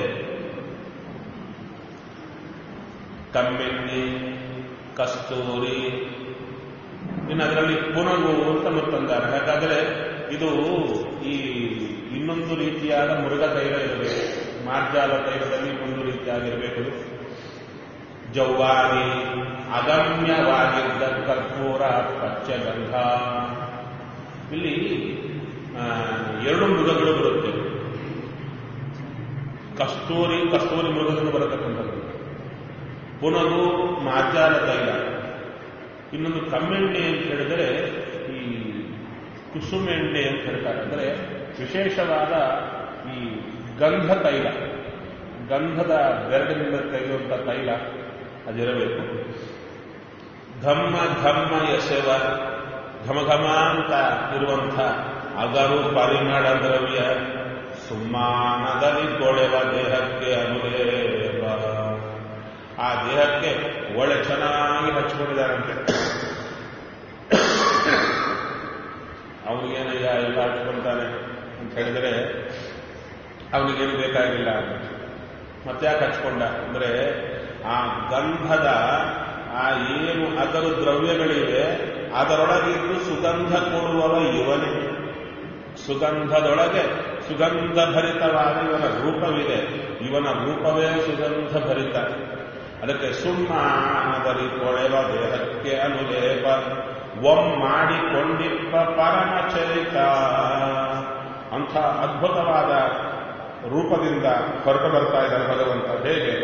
ಕಮ್ಮೆಣ್ಣೆ ಕಸ್ತೂರಿ ಇನ್ನು ಅದರಲ್ಲಿ ಪುನಗು ಅಂತ ಮತ್ತೊಂದಾರೆ ಯಾಕಂದ್ರೆ ಇದು ಈ ಇನ್ನೊಂದು ರೀತಿಯಾದ ಮೃಗ ತೈಲ ಇರಬೇಕು ಮಾರ್ಜಾಲ ತೈಲದಲ್ಲಿ ಒಂದು ರೀತಿಯಾಗಿರಬೇಕು ಜವ್ವಾರಿ ಅಗಮ್ಯವಾಗಿದ್ದ ಕರ್ಪೂರ ಪಚ್ಚಗಂಧ ಇಲ್ಲಿ ಆ, ಎರಡು ಮೃಗಗಳು ಬರುತ್ತೆ ಕಸ್ತೂರಿ ಕಸ್ತೂರಿ ಮೃಗದಿಂದ ಬರತಕ್ಕಂಥದ್ದು ಪುನಗು ಮಾರ್ಜಾಲ ತೈಲ ಇನ್ನೊಂದು ಕಮ್ಮೆಣ್ಣೆ ಅಂತ ಹೇಳಿದರೆ ಈ ಕುಸುಮೆಣ್ಣೆ ಅಂತ ಹೇಳ್ತಾರೆ ಅಂದರೆ ವಿಶೇಷವಾದ ಈ ಗಂಧ ತೈಲ ಗಂಧದ ಬೆರಡಿನಿಂದ ತೆಗೆಯುವಂಥ ತೈಲ ಅದಿರಬೇಕು ಘಮ್ಮ ಘಮ್ಮ ಎಸೆವ ಘಮ ಘಮ ಅಂತ ಇರುವಂಥ ಅಗರು ಪರಿಮಳ ದ್ರವ್ಯ ಸುಮ್ಮಾನದಲ್ಲಿ ಕೊಳೆವ ದೇಹಕ್ಕೆ ಅನುದೇವ ಆ ದೇಹಕ್ಕೆ ಒಳ್ಳೆ ಚೆನ್ನಾಗಿ ಹಚ್ಕೊಂಡಿದ್ದಾರಂತೆ ಅವನಿಗೇನಯ್ಯ ಎಲ್ಲ ಹಚ್ಕೊಂತಾನೆ ಅಂತ ಹೇಳಿದರೆ ಅವನಿಗೇನು ಬೇಕಾಗಿಲ್ಲ ಅಂತ ಮತ್ತೆ ಯಾಕೆ ಹಚ್ಕೊಂಡ ಅಂದ್ರೆ ಆ ಗಂಧದ ಆ ಏನು ಅದರ ದ್ರವ್ಯಗಳಿವೆ ಅದರೊಳಗಿದ್ದು ಸುಗಂಧ ಕೊಡುವವ ಇವನೇ ಸುಗಂಧದೊಳಗೆ ಸುಗಂಧ ಭರಿತವಾದ ಇವನ ರೂಪವಿದೆ ಇವನ ರೂಪವೇ ಸುಗಂಧ ಭರಿತ ಅದಕ್ಕೆ ಸುಮ್ಮಾನದಲ್ಲಿ ಕೊಳೆವ ದೇಹಕ್ಕೆ ಅನುಲೇಪ ಒಮ್ ಮಾಡಿಕೊಂಡಿಪ್ಪ ಪರಮಚರಿತ ಅಂಥ ಅದ್ಭುತವಾದ ರೂಪದಿಂದ ಹೊರಟು ಬರ್ತಾ ಇದ್ದಾನೆ ಭಗವಂತ ಹೇಗೆ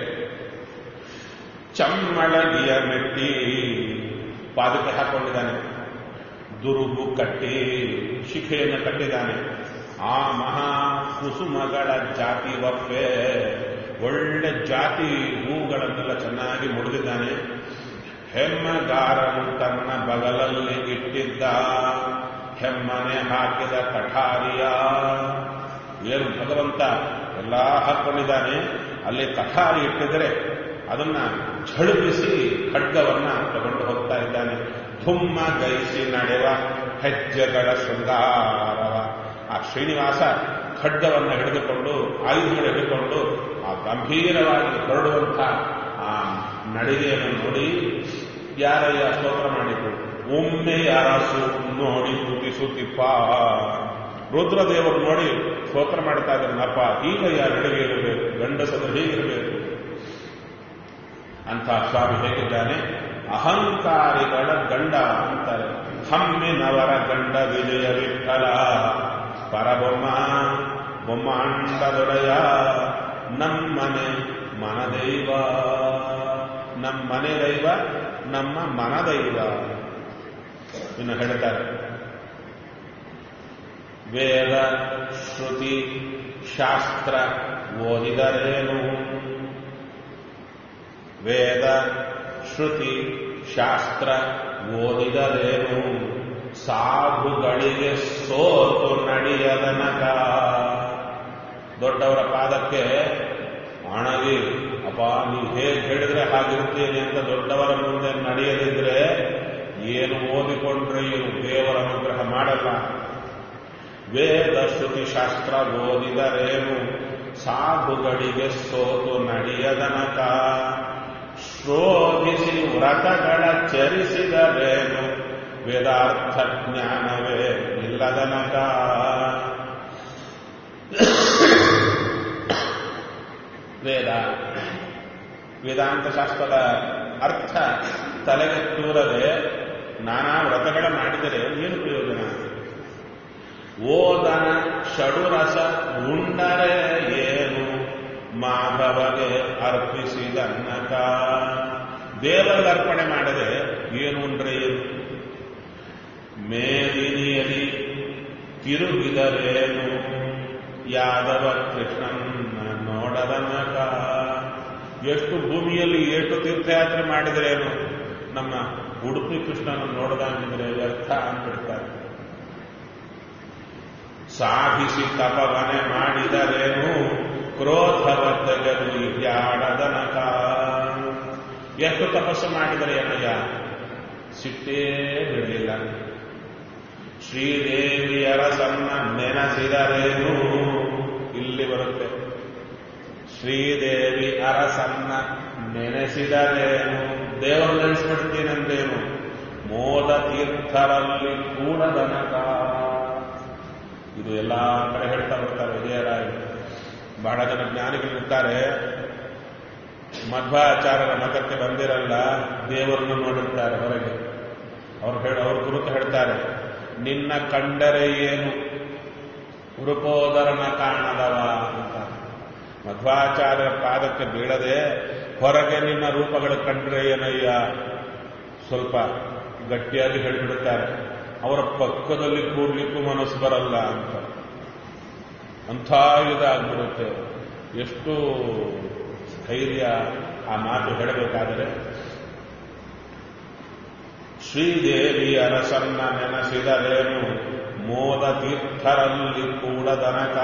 ಚಮ್ಮಳಗಿಯ ಮೆಟ್ಟಿ ಪಾದಕ್ಕೆ ಹಾಕೊಂಡಿದ್ದಾನೆ ದುರುಬು ಕಟ್ಟಿ ಶಿಖೆಯನ್ನು ಕಟ್ಟಿದ್ದಾನೆ ಆ ಮಹಾ ಕುಸುಮಗಳ ಜಾತಿ ಒಪ್ಪೆ ಒಳ್ಳೆ ಜಾತಿ ಹೂಗಳನ್ನೆಲ್ಲ ಚೆನ್ನಾಗಿ ಮುಡಿದಿದ್ದಾನೆ ಹೆಮ್ಮಗಾರನು ತನ್ನ ಬಗಲಲ್ಲಿ ಇಟ್ಟಿದ್ದ ಹೆಮ್ಮನೆ ಹಾಕಿದ ಕಠಾರಿಯ ಏನು ಭಗವಂತ ಎಲ್ಲ ಹಾಕೊಂಡಿದ್ದಾನೆ ಅಲ್ಲಿ ಕಠಾರಿ ಇಟ್ಟಿದ್ರೆ ಅದನ್ನ ಝಳುಪಿಸಿ ಖಡ್ಗವನ್ನ ತಗೊಂಡು ಹೋಗ್ತಾ ಇದ್ದಾನೆ ಥುಮ್ಮ ಗೈಸಿ ನಡೆವ ಹೆಜ್ಜೆಗಳ ಶೃಂಗಾರವ ಆ ಶ್ರೀನಿವಾಸ ಖಡ್ಗವನ್ನು ಹಿಡಿದುಕೊಂಡು ಆಯುಧಗಳು ಹಿಡಿದುಕೊಂಡು ಆ ಗಂಭೀರವಾಗಿ ಹೊರಡುವಂಥ ಆ ನಡಿಗೆಯನ್ನು ನೋಡಿ ಯಾರಯ್ಯ ಸ್ತೋತ್ರ ಮಾಡಿದ್ರು ಒಮ್ಮೆ ಯಾರಾಸು ನೋಡಿ ತುತಿಸುತ್ತಿಪ್ಪ ರುದ್ರದೇವರು ನೋಡಿ ಸ್ತೋತ್ರ ಮಾಡ್ತಾ ಇದ್ದಾರಪ್ಪ ಹೀಗಯ್ಯ ನಡಿಗೆ ಇರಬೇಕು ಗಂಡಸರು ಹೀಗಿರಬೇಕು ಅಂತ ಸ್ವಾಮಿ ಹೇಗಿದ್ದಾನೆ ಅಹಂಕಾರಿಗಳ ಗಂಡ ಅಂತಾರೆ ಹಮ್ಮಿನವರ ಗಂಡ ವಿಜಯ ವಿಠಲ ಪರಬೊಮ್ಮ ಬೊಮ್ಮಾಂಡದೊಡೆಯ ನಮ್ಮನೆ ಮನದೈವ ನಮ್ಮನೆ ದೈವ ನಮ್ಮ ಮನದೈವ ಇನ್ನು ಹೇಳ್ತಾರೆ ವೇದ ಶ್ರುತಿ ಶಾಸ್ತ್ರ ಓದಿದರೇನು ವೇದ ಶ್ರುತಿ ಶಾಸ್ತ್ರ ಓದಿದರೇನು ಸಾಧುಗಳಿಗೆ ಸೋತು ನಡೆಯದನಕ ದೊಡ್ಡವರ ಪಾದಕ್ಕೆ ಒಣಗಿ ಅಪ್ಪ ನೀವು ಹೇಗೆ ಹೇಳಿದ್ರೆ ಹಾಗಿರ್ತೀನಿ ಅಂತ ದೊಡ್ಡವರ ಮುಂದೆ ನಡೆಯದಿದ್ರೆ ಏನು ಓದಿಕೊಂಡ್ರೆ ಏನು ದೇವರ ಅನುಗ್ರಹ ಮಾಡಲ್ಲ ವೇದ ಶ್ರುತಿ ಶಾಸ್ತ್ರ ಓದಿದರೇನು ಸಾಧುಗಳಿಗೆ ಸೋತು ನಡೆಯದನಕ ಶೋಧಿಸಿ ವ್ರತಗಳ ಚರಿಸಿದರೇನು ವೇದಾರ್ಥ ಜ್ಞಾನವೇ ಇಲ್ಲದನಕ ವೇದ ವೇದಾಂತ ಶಾಸ್ತ್ರದ ಅರ್ಥ ತಲೆಗೆ ತೂರದೆ ನಾನಾ ವ್ರತಗಳ ಮಾಡಿದರೆ ಏನು ಪ್ರಯೋಜನ ಓದನ ಷಡುರಸ ಉಂಡರೆ ಏನು ಮಾಧವಗೆ ಅರ್ಪಿಸಿದನ್ನಕ ದೇವರಿಗೆ ಅರ್ಪಣೆ ಮಾಡದೆ ಏನು ಉಂಡ್ರೆ ಏನು ಮೇದಿನಿಯಲ್ಲಿ ತಿರುಗಿದರೇನು ಯಾದವ ಕೃಷ್ಣನ್ನ ನೋಡದನಕ ಎಷ್ಟು ಭೂಮಿಯಲ್ಲಿ ಎಷ್ಟು ತೀರ್ಥಯಾತ್ರೆ ಮಾಡಿದರೇನು ನಮ್ಮ ಉಡುಪಿ ಕೃಷ್ಣನ ನೋಡದಂಗಿದ್ರೆ ವ್ಯರ್ಥ ಅಂದ್ಬಿಡ್ತಾರೆ ಸಾಧಿಸಿ ತಪವನೆ ಮಾಡಿದರೇನು ಕ್ರೋಧವ ತೆಗೆದು ಯಾಡದನಕ ಎಷ್ಟು ತಪಸ್ಸು ಮಾಡಿದರೆ ಏನಯ್ಯ ಸಿಟ್ಟೇ ಬಿಡಲಿಲ್ಲ ಶ್ರೀದೇವಿಯರ ಸಣ್ಣ ನೆನೆಸಿದರೇನು ಇಲ್ಲಿ ಬರುತ್ತೆ ಶ್ರೀದೇವಿ ಅರಸನ್ನ ನೆನೆಸಿದರೇನು ದೇವರು ನೆನೆಸ್ಬಿಡ್ತೀನಂದೇನು ಮೋದ ತೀರ್ಥರಲ್ಲಿ ಕೂಡದನಕ ಇದು ಎಲ್ಲ ಕಡೆ ಹೇಳ್ತಾ ಬರ್ತಾರೆ ವಿಜಯರಾಯ ಬಹಳ ಜನ ಜ್ಞಾನಿಗಳಿರ್ತಾರೆ ಮಧ್ವಾಚಾರ್ಯರ ಮತಕ್ಕೆ ಬಂದಿರಲ್ಲ ದೇವರನ್ನು ನೋಡಿರ್ತಾರೆ ಹೊರಗೆ ಅವ್ರು ಹೇಳ ಅವ್ರ ಕುರಿತು ಹೇಳ್ತಾರೆ ನಿನ್ನ ಕಂಡರೆ ಏನು ವೃಕೋದರನ ಕಾಣದವ ಅಂತ ಮಧ್ವಾಚಾರ್ಯ ಪಾದಕ್ಕೆ ಬೀಳದೆ ಹೊರಗೆ ನಿನ್ನ ರೂಪಗಳು ಕಂಡ್ರೆ ಏನಯ್ಯ ಸ್ವಲ್ಪ ಗಟ್ಟಿಯಾಗಿ ಹೇಳಿಬಿಡುತ್ತಾರೆ ಅವರ ಪಕ್ಕದಲ್ಲಿ ಕೂಡ್ಲಿಕ್ಕೂ ಮನಸ್ಸು ಬರಲ್ಲ ಅಂತ ಅಂಥ ಇದಾಗ್ಬಿಡುತ್ತೆ ಎಷ್ಟು ಸ್ಥೈರ್ಯ ಆ ಮಾತು ಹೇಳಬೇಕಾದರೆ ಶ್ರೀದೇವಿ ಅರಸನ್ನ ನೆನೆಸಿದರೇನು ಮೋದ ತೀರ್ಥರಲ್ಲಿ ಕೂಡದನಕ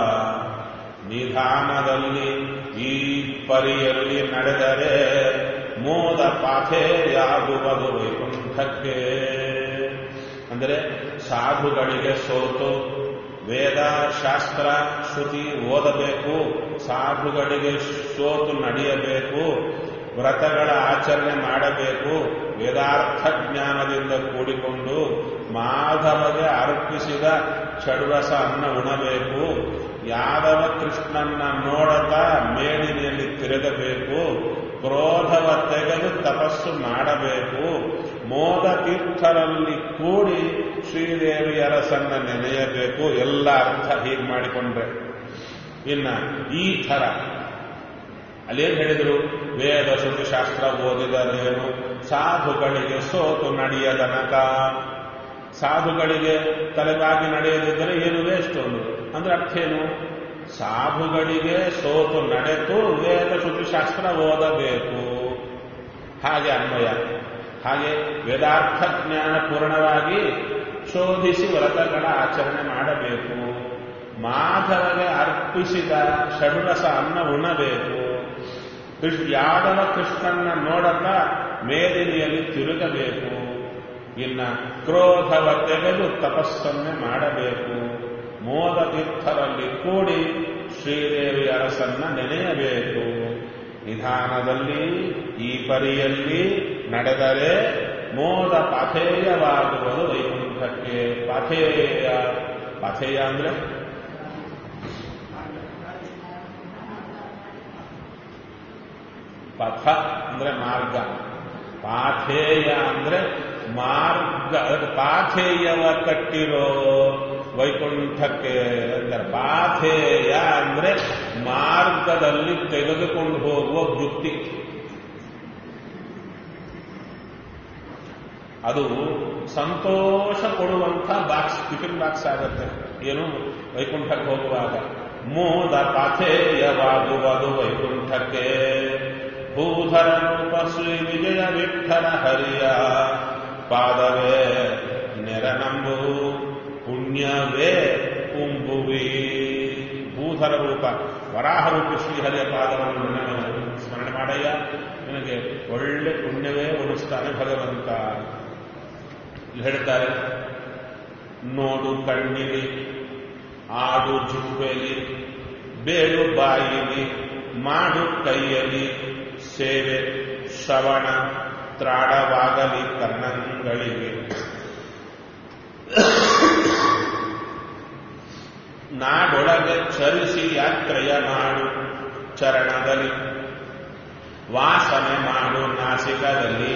ನಿಧಾನದಲ್ಲಿ ಈ ಪರಿಯಲ್ಲಿ ನಡೆದರೆ ಮೋದ ಪಾಥೇಯಾಗುವುದು ವೈಕುಂಠಕ್ಕೆ ಅಂದರೆ ಸಾಧುಗಳಿಗೆ ಸೋತು ವೇದ ಶಾಸ್ತ್ರ ಶ್ರುತಿ ಓದಬೇಕು ಸಾಧುಗಳಿಗೆ ಸೋತು ನಡೆಯಬೇಕು ವ್ರತಗಳ ಆಚರಣೆ ಮಾಡಬೇಕು ವೇದಾರ್ಥ ಜ್ಞಾನದಿಂದ ಕೂಡಿಕೊಂಡು ಮಾಧವಗೆ ಅರ್ಪಿಸಿದ ಷಡ್ರಸ ಅನ್ನ ಉಣಬೇಕು ಯಾದವ ಕೃಷ್ಣನ್ನ ನೋಡತಾ ಮೇಲಿನಲ್ಲಿ ತಿರುಗಬೇಕು ಕ್ರೋಧವ ತೆಗೆದು ತಪಸ್ಸು ಮಾಡಬೇಕು ಮೋದ ತೀರ್ಥರಲ್ಲಿ ಕೂಡಿ ಶ್ರೀದೇವಿಯರಸನ್ನ ನೆನೆಯಬೇಕು ಎಲ್ಲ ಅರ್ಥ ಹೀಗೆ ಮಾಡಿಕೊಂಡ್ರೆ ಇನ್ನ ಈ ಥರ ಅಲ್ಲೇನು ಹೇಳಿದರು ವೇದ ಶ್ರುತಿ ಶಾಸ್ತ್ರ ಓದಿದರೇನು ಸಾಧುಗಳಿಗೆ ಸೋತು ನಡೆಯದನಕ ಸಾಧುಗಳಿಗೆ ತಲೆಬಾಗಿ ನಡೆಯದಿದ್ದರೆ ಏನು ವೇಸ್ಟ್ ಒಂದು ಅಂದ್ರೆ ಅರ್ಥ ಏನು ಸಾಧುಗಳಿಗೆ ಸೋತು ನಡೆದು ವೇದ ಶ್ರುತಿ ಶಾಸ್ತ್ರ ಓದಬೇಕು ಹಾಗೆ ಅನ್ವಯ ಹಾಗೆ ವೇದಾರ್ಥ ಜ್ಞಾನ ಪೂರ್ಣವಾಗಿ ಶೋಧಿಸಿ ವ್ರತಗಳ ಆಚರಣೆ ಮಾಡಬೇಕು ಮಾಧವಗೆ ಅರ್ಪಿಸಿದ ಷಡ್ರಸ ಅನ್ನ ಉಣಬೇಕು ಕೃಷ್ಣ ಯಾದವ ಕೃಷ್ಣನ್ನ ನೋಡಕ ಮೇದಿನಿಯಲ್ಲಿ ತಿರುಗಬೇಕು ಇನ್ನ ಕ್ರೋಧವ ತೆಗೆದು ತಪಸ್ಸನ್ನೇ ಮಾಡಬೇಕು ಮೋದ ತೀರ್ಥರಲ್ಲಿ ಕೂಡಿ ಶ್ರೀದೇವಿ ಅರಸನ್ನ ನೆನೆಯಬೇಕು ನಿಧಾನದಲ್ಲಿ ಈ ಪರಿಯಲ್ಲಿ ನಡೆದರೆ ಮೋದ ಪಾಥೇಯವಾಗುವುದು ವೈಕುಂಠಕ್ಕೆ ಪಾಥೇಯ ಪಾಥೇಯ ಅಂದ್ರೆ ಪಥ ಅಂದ್ರೆ ಮಾರ್ಗ ಪಾಥೇಯ ಅಂದ್ರೆ ಮಾರ್ಗ ಅದಕ್ಕೆ ಪಾಥೇಯವ ಕಟ್ಟಿರೋ ವೈಕುಂಠಕ್ಕೆ ಅಂದರೆ ಪಾಥೇಯ ಅಂದ್ರೆ ಮಾರ್ಗದಲ್ಲಿ ತೆಗೆದುಕೊಂಡು ಹೋಗುವ ವೃತ್ತಿ ಅದು ಸಂತೋಷ ಕೊಡುವಂಥ ಬಾಕ್ಸ್ ಟಿಫಿನ್ ಬಾಕ್ಸ್ ಆಗುತ್ತೆ ಏನು ವೈಕುಂಠಕ್ಕೆ ಹೋಗುವಾಗ ಮೋದ ಪಾಥೇಯವಾಗುವುದು ವೈಕುಂಠಕ್ಕೆ ಭೂಧರ ರೂಪ ಶ್ರೀ ವಿಜಯ ವಿಠಲ ಹರಿಯ ಪಾದವೇ ನೆರನಂಬು ಪುಣ್ಯವೇ ಕುಂಬುವಿ ಭೂಧರ ರೂಪ ವರಾಹ ರೂಪ ಶ್ರೀಹರಿಯ ಪಾದವನ್ನು ನೆನಪು ಸ್ಮರಣೆ ಮಾಡಯ್ಯ ನಿನಗೆ ಒಳ್ಳೆ ಪುಣ್ಯವೇ ಉಣಿಸ್ತಾನೆ ಭಗವಂತ ಇಲ್ಲಿ ಹೇಳ್ತಾರೆ ನೋಡು ಕಣ್ಣಿಲಿ ಆಡು ಜುಬ್ಬೆಲಿ ಬೇಡು ಬಾಯಿಲಿ ಮಾಡು ಕೈಯಲ್ಲಿ ಸೇವೆ ಶ್ರವಣ ತ್ರಾಡವಾಗಲಿ ಕರ್ಣಂಗಳಿಗೆ ನಾಡೊಳಗೆ ಚರಿಸಿ ಯಾತ್ರೆಯ ಮಾಡು ಚರಣದಲ್ಲಿ ವಾಸನೆ ಮಾಡು ನಾಸಿಕದಲ್ಲಿ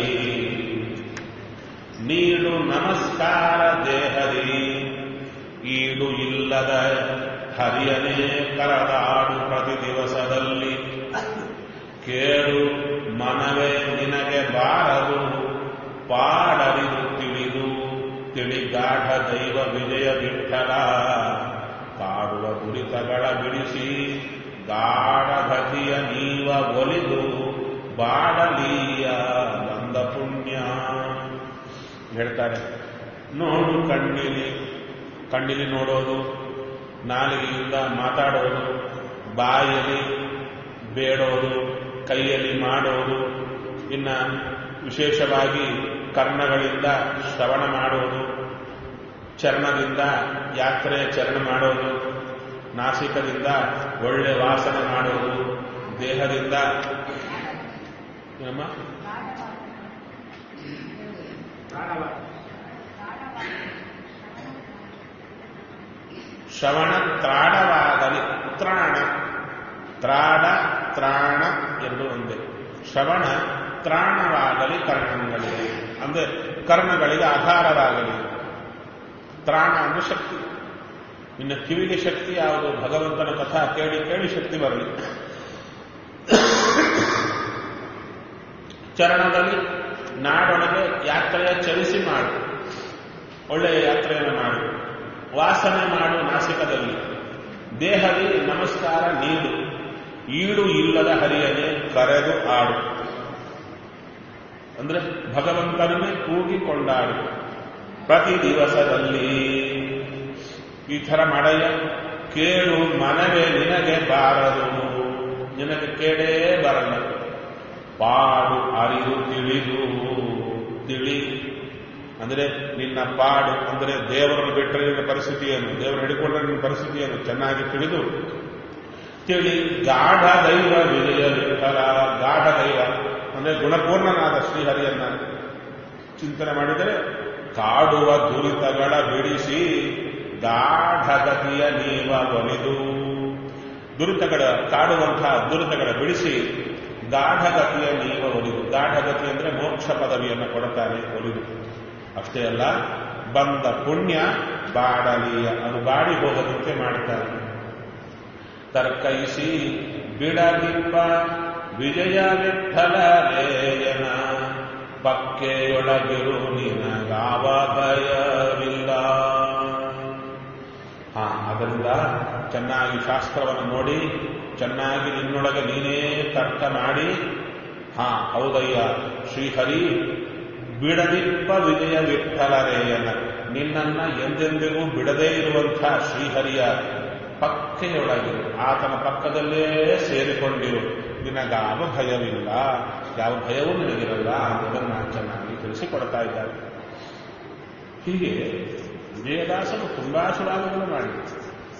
ನೀಡು ನಮಸ್ಕಾರ ದೇಹದಿ ಈಡು ಇಲ್ಲದ ಹರಿಯನೇ ಕರದಾಡು ಪ್ರತಿ ದಿವಸದಲ್ಲಿ ಕೇಳು ಮನವೇ ನಿನಗೆ ಬಾರದು ಪಾಡರಿದು ತಿಳಿದು ತಿಳಿಗಾಢ ದೈವ ವಿಜಯ ವಿಠಲ ಕಾಡುವ ದುರಿತಗಳ ಬಿಡಿಸಿ ಗಾಢಗತಿಯ ನೀವ ಒಲಿದು ಬಾಡಲೀಯ ಬಂದ ಪುಣ್ಯ ಹೇಳ್ತಾರೆ ನೋಡು ಕಣ್ಣಿಲಿ ಕಣ್ಣಿಲಿ ನೋಡೋದು ನಾಲಿಗೆಯಿಂದ ಮಾತಾಡೋದು ಬಾಯಲ್ಲಿ ಬೇಡೋದು ಕೈಯಲ್ಲಿ ಮಾಡೋದು ಇನ್ನ ವಿಶೇಷವಾಗಿ ಕರ್ಣಗಳಿಂದ ಶ್ರವಣ ಮಾಡೋದು ಚರಣದಿಂದ ಯಾತ್ರೆ ಚರಣ ಮಾಡೋದು ನಾಸಿಕದಿಂದ ಒಳ್ಳೆ ವಾಸನೆ ಮಾಡೋದು ದೇಹದಿಂದ ಏನಮ್ಮ ಶ್ರವಣ ತ್ರಾಡವಾಗಲಿ ತ್ರಾಣ ತ್ರಾಡ ತ್ರಾಣ ಎಂದು ಒಂದೇ ಶ್ರವಣ ತ್ರಾಣವಾಗಲಿ ಕರ್ಣಗಳಿಗೆ ಅಂದ್ರೆ ಕರ್ಣಗಳಿಗೆ ಆಧಾರವಾಗಲಿ ತ್ರಾಣ ಅಂದ್ರೆ ಶಕ್ತಿ ಇನ್ನು ಕಿವಿಗೆ ಶಕ್ತಿ ಯಾವುದು ಭಗವಂತನ ಕಥಾ ಕೇಳಿ ಕೇಳಿ ಶಕ್ತಿ ಬರಲಿ ಚರಣದಲ್ಲಿ ನಾಡೊಳಗೆ ಯಾತ್ರೆಯ ಚಲಿಸಿ ಮಾಡು ಒಳ್ಳೆಯ ಯಾತ್ರೆಯನ್ನು ಮಾಡು ವಾಸನೆ ಮಾಡು ನಾಸಿಕದಲ್ಲಿ ದೇಹದಿ ನಮಸ್ಕಾರ ನೀಡು ಈಡು ಇಲ್ಲದ ಹರಿಯನೆ ಕರೆದು ಆಡು ಅಂದ್ರೆ ಭಗವಂತನನ್ನೇ ಕೂಗಿ ಕೊಂಡಾಡು ಪ್ರತಿ ದಿವಸದಲ್ಲಿ ಈ ಥರ ಮಾಡಯ್ಯ ಕೇಳು ಮನವೇ ನಿನಗೆ ಬಾರದು ನಿನಗೆ ಕೇಳೇ ಬರಲ್ಲ ಪಾಡು ಅರಿವು ತಿಳಿದು ತಿಳಿ ಅಂದ್ರೆ ನಿನ್ನ ಪಾಡು ಅಂದ್ರೆ ದೇವರನ್ನು ಬಿಟ್ಟರೆ ನಿನ್ನ ಪರಿಸ್ಥಿತಿ ಏನು ದೇವರು ಹಿಡಿಕೊಂಡ್ರೆ ನಿನ್ನ ಪರಿಸ್ಥಿತಿ ಏನು ಚೆನ್ನಾಗಿ ತಿಳಿದು ತಿಳಿ ಗಾಢ ದೈವ ವಿಜಯ ವಿಠಲ ಗಾಢ ದೈವ ಅಂದ್ರೆ ಗುಣಪೂರ್ಣನಾದ ಶ್ರೀಹರಿಯನ್ನ ಚಿಂತನೆ ಮಾಡಿದರೆ ಕಾಡುವ ದುರಿತಗಳ ಬಿಡಿಸಿ ಗಾಢಗತಿಯ ನೀವ ಒಲಿದು ದುರಿತಗಳ ಕಾಡುವಂತಹ ದುರಿತಗಳ ಬಿಡಿಸಿ ಗಾಢಗತಿಯ ನೀವ ಒಲಿದು ಗಾಢಗತಿ ಅಂದ್ರೆ ಮೋಕ್ಷ ಪದವಿಯನ್ನು ಕೊಡುತ್ತಾನೆ ಒಲಿದು ಅಷ್ಟೇ ಅಲ್ಲ ಬಂದ ಪುಣ್ಯ ಬಾಡಲಿಯ ಅದು ಬಾಡಿ ಹೋಗದಂತೆ ಮಾಡುತ್ತಾನೆ ತರ್ಕೈಸಿ ಬಿಡದಿಪ್ಪ ವಿಜಯ ವಿಠಲ ರೇಯನ ಪಕ್ಕೆಯೊಳಗಿರು ನಿನಗಾವ ಭಯವಿಲ್ಲ ಹಾ ಅದರಿಂದ ಚೆನ್ನಾಗಿ ಶಾಸ್ತ್ರವನ್ನು ನೋಡಿ ಚೆನ್ನಾಗಿ ನಿನ್ನೊಳಗೆ ನೀನೇ ತರ್ಕ ಮಾಡಿ ಹಾ ಹೌದಯ್ಯ ಶ್ರೀಹರಿ ಬಿಡದಿಪ್ಪ ವಿಜಯ ವಿಠಲರೇಯನ ನಿನ್ನನ್ನ ಎಂದೆಂದಿಗೂ ಬಿಡದೇ ಇರುವಂತಹ ಶ್ರೀಹರಿಯ ಪಕ್ಕೆಯೊಳಗೆ ಆತನ ಪಕ್ಕದಲ್ಲೇ ಸೇರಿಕೊಂಡಿರು ನಿನಗಾವ ಭಯವಿಲ್ಲ ಯಾವ ಭಯವೂ ನಿನಗಿರಲ್ಲ ಅನ್ನೋದನ್ನ ಚೆನ್ನಾಗಿ ತಿಳಿಸಿಕೊಡ್ತಾ ಇದ್ದಾರೆ ಹೀಗೆ ವಿಜಯದಾಸರು ತುಂಬಾ ಸುಳಾದಿಗಳು ಮಾಡಿದರು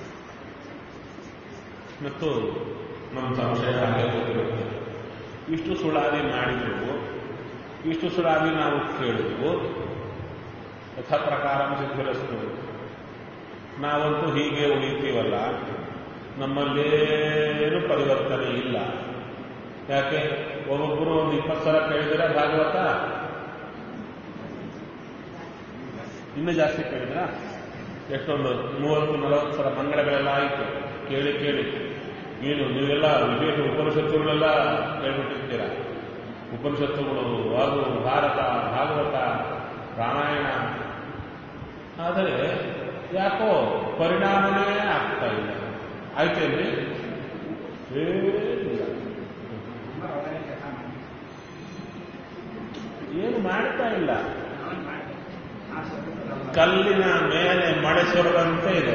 ಮತ್ತು ನಮ್ಮ ಸಂಶಯ ಹಾಗೆ ಗೊತ್ತಿರುತ್ತೆ ಇಷ್ಟು ಸುಳಾದಿ ಮಾಡಿದ್ರು ಇಷ್ಟು ಸುಳಾದಿ ನಾವು ಕೇಳಿದ್ವು ಯಥಾ ಪ್ರಕಾರ ಸಿದ್ಧಿರಸ್ತು ನಾವಂತೂ ಹೀಗೆ ಉಳಿತೀವಲ್ಲ ನಮ್ಮಲ್ಲೇನು ಪರಿವರ್ತನೆ ಇಲ್ಲ ಯಾಕೆ ಒಬ್ಬೊಬ್ಬರು ಒಂದು ಇಪ್ಪತ್ತು ಸಲ ಕೇಳಿದ್ರೆ ಭಾಗವತ ಇನ್ನೂ ಜಾಸ್ತಿ ಕೇಳಿದ್ರ ಎಷ್ಟೊಂದು ಮೂವತ್ತು ನಲವತ್ತು ಸಲ ಮಂಗಳಗಳೆಲ್ಲ ಆಯಿತು ಕೇಳಿ ಕೇಳಿ ಏನು ನೀವೆಲ್ಲ ವಿವೇಕ ಉಪನಿಷತ್ತುಗಳೆಲ್ಲ ಕೇಳ್ಬಿಟ್ಟಿರ್ತೀರ ಉಪನಿಷತ್ತುಗಳು ಅದು ಭಾರತ ಭಾಗವತ ರಾಮಾಯಣ ಆದರೆ ಯಾಕೋ ಪರಿಣಾಮನೇ ಆಗ್ತಾ ಇಲ್ಲ ಆಯ್ತೇನ್ರಿ ಏನಿಲ್ಲ ಏನು ಮಾಡ್ತಾ ಇಲ್ಲ ಕಲ್ಲಿನ ಮೇಲೆ ಮಳೆ ಸುರದಂತೆ ಇದೆ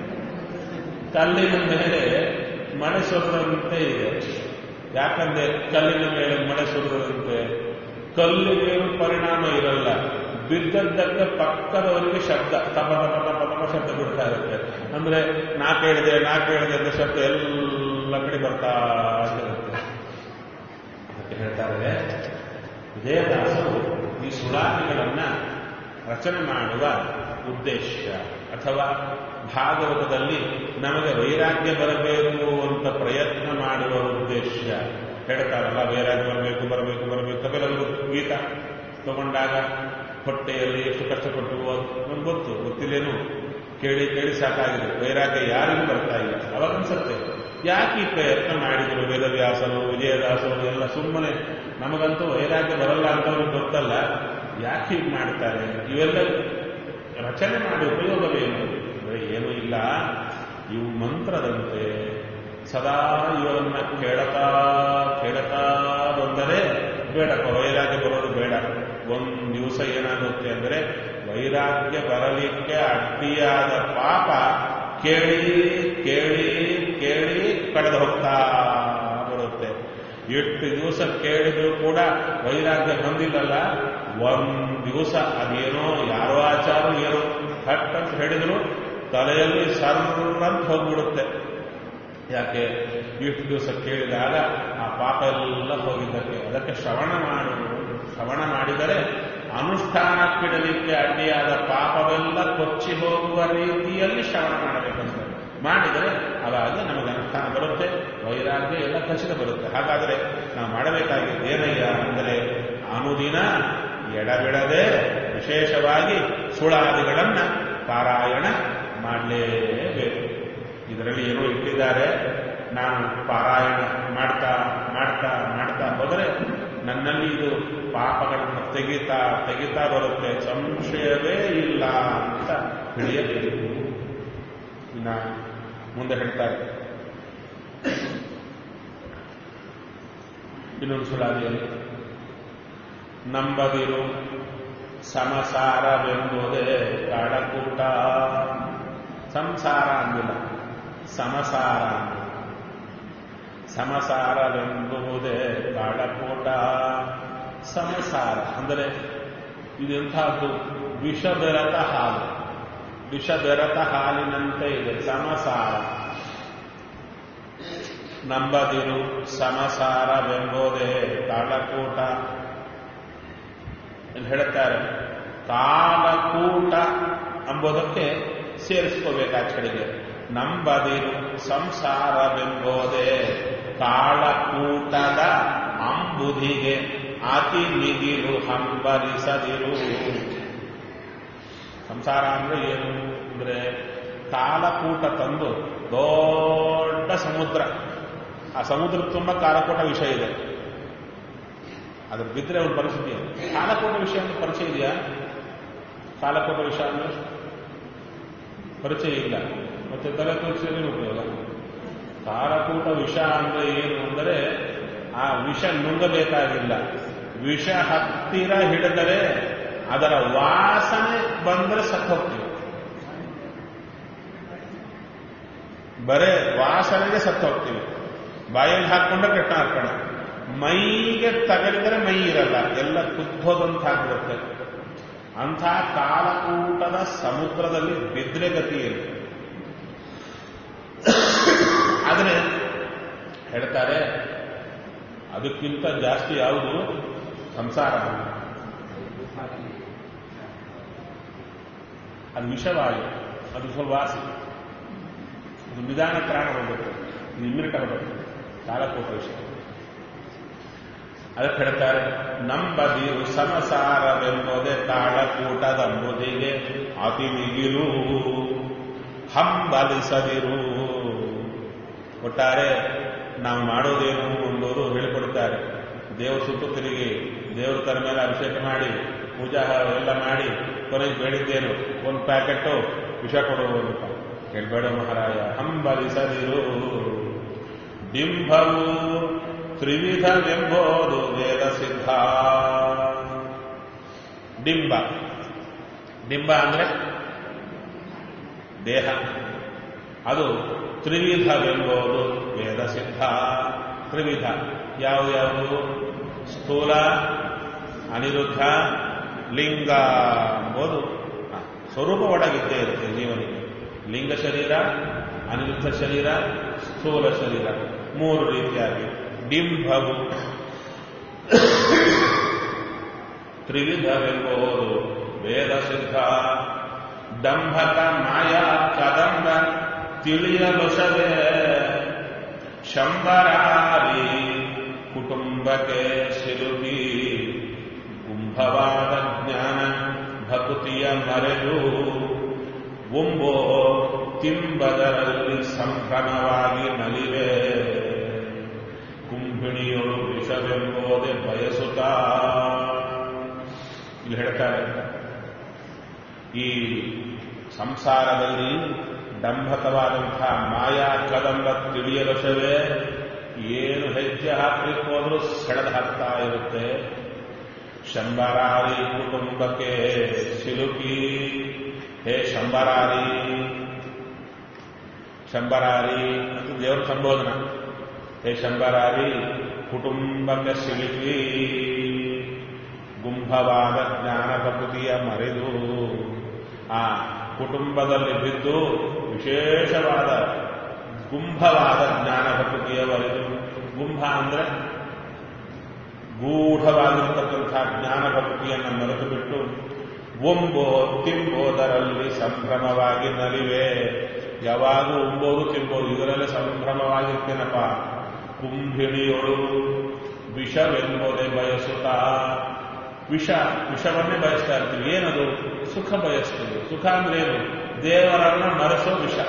ಕಲ್ಲಿನ ಮೇಲೆ ಮಳೆ ಸುರದಂತೆ ಇದೆ ಯಾಕಂದ್ರೆ ಕಲ್ಲಿನ ಮೇಲೆ ಮಳೆ ಸುರಿದಂತೆ ಕಲ್ಲಿಗೇನು ಪರಿಣಾಮ ಇರಲ್ಲ ಬಿದ್ದದ್ದಕ್ಕೆ ಪಕ್ಕದವರಿಗೆ ಶಬ್ದ ತಪ ತಪ ತಪ ತಪ ಶಬ್ದ ಬಿಡ್ತಾ ಇರುತ್ತೆ ಅಂದ್ರೆ ನಾ ಕೇಳಿದೆ ನಾ ಕೇಳಿದೆ ಅಂತ ಶಬ್ದ ಎಲ್ಲ ಕಡೆ ಬರ್ತಾ ಇರುತ್ತೆ ಅದಕ್ಕೆ ಹೇಳ್ತಾರೆ ವಿಜಯದಾಸರು ಈ ಸುಳಾದಿಗಳನ್ನ ರಚನೆ ಮಾಡುವ ಉದ್ದೇಶ ಅಥವಾ ಭಾಗವತದಲ್ಲಿ ನಮಗೆ ವೈರಾಗ್ಯ ಬರಬೇಕು ಅಂತ ಪ್ರಯತ್ನ ಮಾಡುವ ಉದ್ದೇಶ ಹೇಳ್ತಾರಲ್ಲ ವೈರಾಗ್ಯ ಬರಬೇಕು ಬರಬೇಕು ಬರಬೇಕು ತಗೊಳ್ಳಲು ಗೀತ ತಗೊಂಡಾಗ ಹೊಟ್ಟೆಯಲ್ಲಿ ಎಷ್ಟು ಕಷ್ಟಪಟ್ಟು ನಮ್ಗೆ ಗೊತ್ತು ಗೊತ್ತಿಲ್ಲೇನು ಕೇಳಿ ಕೇಳಿ ಸಾಕಾಗಿದೆ ವೈರಾಗ್ಯ ಯಾರಿಗೂ ಬರ್ತಾ ಇಲ್ಲ ಅವಾಗ ಅನ್ಸುತ್ತೆ ಯಾಕೆ ಈ ಪ್ರಯತ್ನ ಮಾಡಿದ್ರು ವೇದವ್ಯಾಸರು ವಿಜಯದಾಸರು ಎಲ್ಲ ಸುಮ್ಮನೆ ನಮಗಂತೂ ವೈರಾಗ್ಯ ಬರಲ್ಲ ಅಂತವ್ರಿಗೆ ಗೊತ್ತಲ್ಲ ಯಾಕೆ ಹೀಗೆ ಮಾಡ್ತಾರೆ ಇವೆಲ್ಲ ರಚನೆ ಮಾಡಿ ಉಪಯೋಗವೇನು ಅಂದರೆ ಏನೂ ಇಲ್ಲ ಇವು ಮಂತ್ರದಂತೆ ಸದಾ ಇವರನ್ನ ಕೇಳತಾ ಕೇಳತಾ ಬಂದರೆ ಬೇಡಪ್ಪ ವೈರಾಗ್ಯ ಬರೋದು ಬೇಡ ಒಂದು ದಿವಸ ಏನಾಗುತ್ತೆ ಅಂದರೆ ವೈರಾಗ್ಯ ಬರಲಿಕ್ಕೆ ಅಡ್ಡಿಯಾದ ಪಾಪ ಕೇಳಿ ಕೇಳಿ ಕೇಳಿ ಕಳೆದು ಹೋಗ್ತಾ ಬರುತ್ತೆ ಎಷ್ಟು ದಿವಸ ಕೇಳಿದ್ರು ಕೂಡ ವೈರಾಗ್ಯ ಬಂದಿಲ್ಲಲ್ಲ ಒಂದ್ ದಿವಸ ಅದೇನೋ ಯಾರೋ ಆಚಾರ ಏನೋ ಹಟ್ ಅಂತ ಹೇಳಿದ್ರು ತಲೆಯಲ್ಲಿ ಸರ್ರಂತ ಹೋಗ್ಬಿಡುತ್ತೆ ಯಾಕೆ ಇಷ್ಟು ದಿವಸ ಕೇಳಿದಾಗ ಆ ಪಾಪ ಎಲ್ಲ ಹೋಗಿದ್ದಕ್ಕೆ ಅದಕ್ಕೆ ಶ್ರವಣ ಮಾಡು ಶ್ರವಣ ಮಾಡಿದರೆ ಅನುಷ್ಠಾನಕ್ಕಿಡಲಿಕ್ಕೆ ಅಡ್ಡಿಯಾದ ಪಾಪವೆಲ್ಲ ಕೊಚ್ಚಿ ಹೋಗುವ ರೀತಿಯಲ್ಲಿ ಶ್ರವಣ ಮಾಡಬೇಕಂತ ಮಾಡಿದರೆ ಅವಾಗ ನಮಗೆ ಅನುಷ್ಠಾನ ಬರುತ್ತೆ ವೈರಾಗ್ಯ ಎಲ್ಲ ಖಚಿತ ಬರುತ್ತೆ ಹಾಗಾದರೆ ನಾವು ಮಾಡಬೇಕಾಗಿದ್ದು ಏನಯ್ಯ ಅಂದರೆ ಅನುದಿನ ಎಡಬಿಡದೆ ವಿಶೇಷವಾಗಿ ಸುಳಾದಿಗಳನ್ನ ಪಾರಾಯಣ ಮಾಡಲೇಬೇಕು ಇದರಲ್ಲಿ ಏನೋ ಇಟ್ಟಿದ್ದಾರೆ ನಾನು ಪಾರಾಯಣ ಮಾಡ್ತಾ ಮಾಡ್ತಾ ಮಾಡ್ತಾ ಹೋದರೆ ನನ್ನಲ್ಲಿ ಇದು ಪಾಪಗಳನ್ನು ತೆಗಿತಾ ತೆಗಿತಾ ಬರುತ್ತೆ ಸಂಶಯವೇ ಇಲ್ಲ ಅಂತ ತಿಳಿಯಬೇಕು ಇನ್ನ ಮುಂದೆ ಹೇಳ್ತಾರೆ ಇನ್ನೊಂದು ಸುಳಾದಿಯಲ್ಲಿ ನಂಬದಿರು ಸಮಸಾರವೆಂಬುದೇ ಕಾಡಕೂಟ ಸಂಸಾರ ಅಂದಿಲ್ಲ ಸಮಸಾರ ಅಂದಿಲ್ಲ ಸಮಸಾರವೆಂಬುದೇ ಕಾಡಕೂಟ ಸಮಸಾರ ಅಂದರೆ ಇದೆಂಥದ್ದು ವಿಷ ಬೆರತ ಹಾಲು ವಿಷ ಬೆರತ ಹಾಲಿನಂತೆ ಇದೆ ಸಮಸಾರ ನಂಬದಿರು ಸಮಸಾರವೆಂಬುದೇ ಕಾಳಕೂಟ ಎಂದು ಹೇಳುತ್ತಾರೆ ಕಾಲಕೂಟ ಎಂಬುದಕ್ಕೆ ಸೇರಿಸ್ಕೋಬೇಕಾಚಡಿಗೆ ನಂಬದಿರು ಸಂಸಾರವೆಂಬುದೇ ಕಾಳಕೂಟದ ಅಂಬುದಿಗೆ ಅತಿ ಮಿಗಿಲು ಹಂಬಲಿಸದಿರು ಸಂಸಾರ ಅಂದ್ರೆ ಏನು ಅಂದ್ರೆ ಕಾಲಕೂಟ ತಂದು ದೊಡ್ಡ ಸಮುದ್ರ ಆ ಸಮುದ್ರ ತುಂಬ ಕಾಲಕೂಟ ವಿಷಯ ಇದೆ ಅದ್ರ ಬಿದ್ದರೆ ಒಂದು ಪರಿಸ್ಥಿತಿ ಕಾಲಕೂಟ ವಿಷಯ ಅಂತ ಪರಿಚಯ ಇದೆಯಾ ಕಾಲಕೂಟ ವಿಷಯ ಅಂದ್ರೆ ಪರಿಚಯ ಇಲ್ಲ ಮತ್ತೆ ತಲೆ ತೋರಿಸಿದ್ರೆ ಉಪಯೋಗ ಕಾಲಕೂಟ ವಿಷ ಅಂದ್ರೆ ಏನು ಅಂದರೆ ಆ ವಿಷ ನುಂಗಬೇಕಾಗಿಲ್ಲ ವಿಷ ಹತ್ತಿರ ಹಿಡಿದರೆ ಅದರ ವಾಸನೆ ಬಂದ್ರೆ ಸತ್ತೋಗ್ತೀವಿ ಬರೇ ವಾಸನೆಗೆ ಸತ್ತೋಗ್ತೀವಿ ಬಾಯಲ್ಲಿ ಹಾಕೊಂಡ್ರೆ ಕೆಟ್ಟ ಹಾಕೋಣ ಮೈಗೆ ತಗಲಿದರೆ ಮೈ ಇರಲ್ಲ ಎಲ್ಲ ಕುದ್ದೋದಂತಾಗ್ಬಿಡುತ್ತೆ ಅಂಥ ಕಾಲಕೂಟದ ಸಮುದ್ರದಲ್ಲಿ ಬಿದ್ರೆ ಗತಿ ಏನು ಆದರೆ ಹೇಳ್ತಾರೆ ಅದಕ್ಕಿಂತ ಜಾಸ್ತಿ ಯಾವುದು ಸಂಸಾರ ಅದು ವಿಷವಾಯು ಅದು ಸ್ವಲ್ಪ ವಾಸಿ ಅದು ನಿಧಾನ ಪ್ರಾಣ ಹೋಗುತ್ತೆ ನಿಮ್ಮಿಟ ಹೋಗುತ್ತೆ ಕಾಲಕೂಟ ವಿಷಯ ಅದಕ್ಕೆ ಹೇಳ್ತಾರೆ ನಂಬದಿರು ಸಮಸಾರವೆಂಬುದೇ ತಾಳಕೂಟದಂಬುದಿಗೆ ಅತಿ ಮಿಗಿಲು ಹಂಬಲಿಸದಿರು ಒಟ್ಟಾರೆ ನಾವು ಮಾಡೋದೇನು ಎಂಬುದು ಹೇಳಿಕೊಡುತ್ತಾರೆ ದೇವ್ರ ಸುತ್ತು ತಿರುಗಿ ದೇವ್ರ ತರ ಮೇಲೆ ಅಭಿಷೇಕ ಮಾಡಿ ಪೂಜಾ ಎಲ್ಲ ಮಾಡಿ ಕೊನೆಗೆ ಬೇಡಿದ್ದೇನು ಒಂದು ಪ್ಯಾಕೆಟ್ಟು ವಿಷ ಕೊಡುವುದು ಅಂತ ಕೇಳಬೇಡ ಮಹಾರಾಯ ಹಂಬಲಿಸದಿರು ಡಿಂಬವು ತ್ರಿವಿಧವೆಂಬುದು ವೇದ ಸಿದ್ಧ ಡಿಂಬ ಡಿಂಬ ಅಂದ್ರೆ ದೇಹ ಅದು ತ್ರಿವಿಧವೆಂಬುದು ವೇದ ಸಿದ್ಧ ತ್ರಿವಿಧ ಯಾವ ಯಾವುದು ಸ್ಥೂಲ ಅನಿರುದ್ಧ ಲಿಂಗ ಎಂಬುದು ಸ್ವರೂಪ ಒಳಗಿದ್ದೇ ಇರುತ್ತೆ ಜೀವನಿಗೆ ಲಿಂಗ ಶರೀರ ಅನಿರುದ್ಧ ಶರೀರ ಸ್ಥೂಲ ಶರೀರ ಮೂರು ರೀತಿಯಾಗಿ ಡಿಂಬವು ತ್ರಿವಿಧವೆಂಬುದು ವೇದ ಸಿದ್ಧ ದಂಭಕ ಮಾಯಾ ಕದಂಬ ತಿಳಿಯಲೊಸದೆ ಶಂಬರಾರಿ ಕುಟುಂಬಕ್ಕೆ ಸಿಲುಕಿ ಕುಂಭವಾದ ಜ್ಞಾನ ಭಕುತಿಯ ಮರೆದು ಒಂಬೋ ತಿಂಬದರಲ್ಲಿ ಸಂಭ್ರಮವಾಗಿ ನಲಿವೆ ಕುಂಭಿಣಿಯೊಳು ವಿಷವೆಂಬೋದೆ ಬಯಸುತ್ತಾ ಇಲ್ಲಿ ಹೇಳ್ತಾರೆ ಈ ಸಂಸಾರದಲ್ಲಿ ಡಂಭಕವಾದಂತಹ ಮಾಯಾ ಕದಂಬ ತಿಳಿಯಲಸವೇ ಏನು ಹೆಜ್ಜೆ ಹಾಕ್ಲಿಕ್ಕೆ ಹೋದ್ರೂ ಸೆಳೆದು ಹಾಕ್ತಾ ಇರುತ್ತೆ ಶಂಬರಾರಿ ಕುಟುಂಬಕ್ಕೆ ಸಿಲುಕಿ ಹೇ ಶಂಬರಾರಿ ಶಂಬರಾರಿ ಅಂತ ದೇವರ ಸಂಬೋಧನ ಹೇ ಶಂಬರಾರಿ ಕುಟುಂಬಕ್ಕೆ ಸಿಲುಕಿ ಗುಂಭವಾದ ಜ್ಞಾನ ಪ್ರಕೃತಿಯ ಮರೆದು ಆ ಕುಟುಂಬದಲ್ಲಿ ಬಿದ್ದು ವಿಶೇಷವಾದ ಗುಂಭವಾದ ಜ್ಞಾನ ಪ್ರಕೃತಿಯ ಮರೆದು ಗುಂಭ ಅಂದ್ರೆ ಗೂಢವಾಗಿರತಕ್ಕಂಥ ಜ್ಞಾನ ಭಕ್ತಿಯನ್ನು ಮರೆತು ಬಿಟ್ಟು ಒಂಬೋ ತಿಂಬೋದರಲ್ಲಿ ಸಂಭ್ರಮವಾಗಿ ನಲಿವೆ ಯಾವಾಗೂ ಉಂಬೋದು ತಿಂಬೋದು ಇದರಲ್ಲಿ ಸಂಭ್ರಮವಾಗಿರ್ತೇನಪ್ಪ ಕುಂಭಿಣಿಯೊಳು ವಿಷವೆಂಬುದೇ ಬಯಸುತ್ತಾ ವಿಷ ವಿಷವನ್ನೇ ಬಯಸ್ತಾ ಇರ್ತೀವಿ ಏನದು ಸುಖ ಬಯಸ್ತೀವಿ ಸುಖ ಅಂದ್ರೆ ಏನು ದೇವರನ್ನ ಮರೆಸೋ ವಿಷ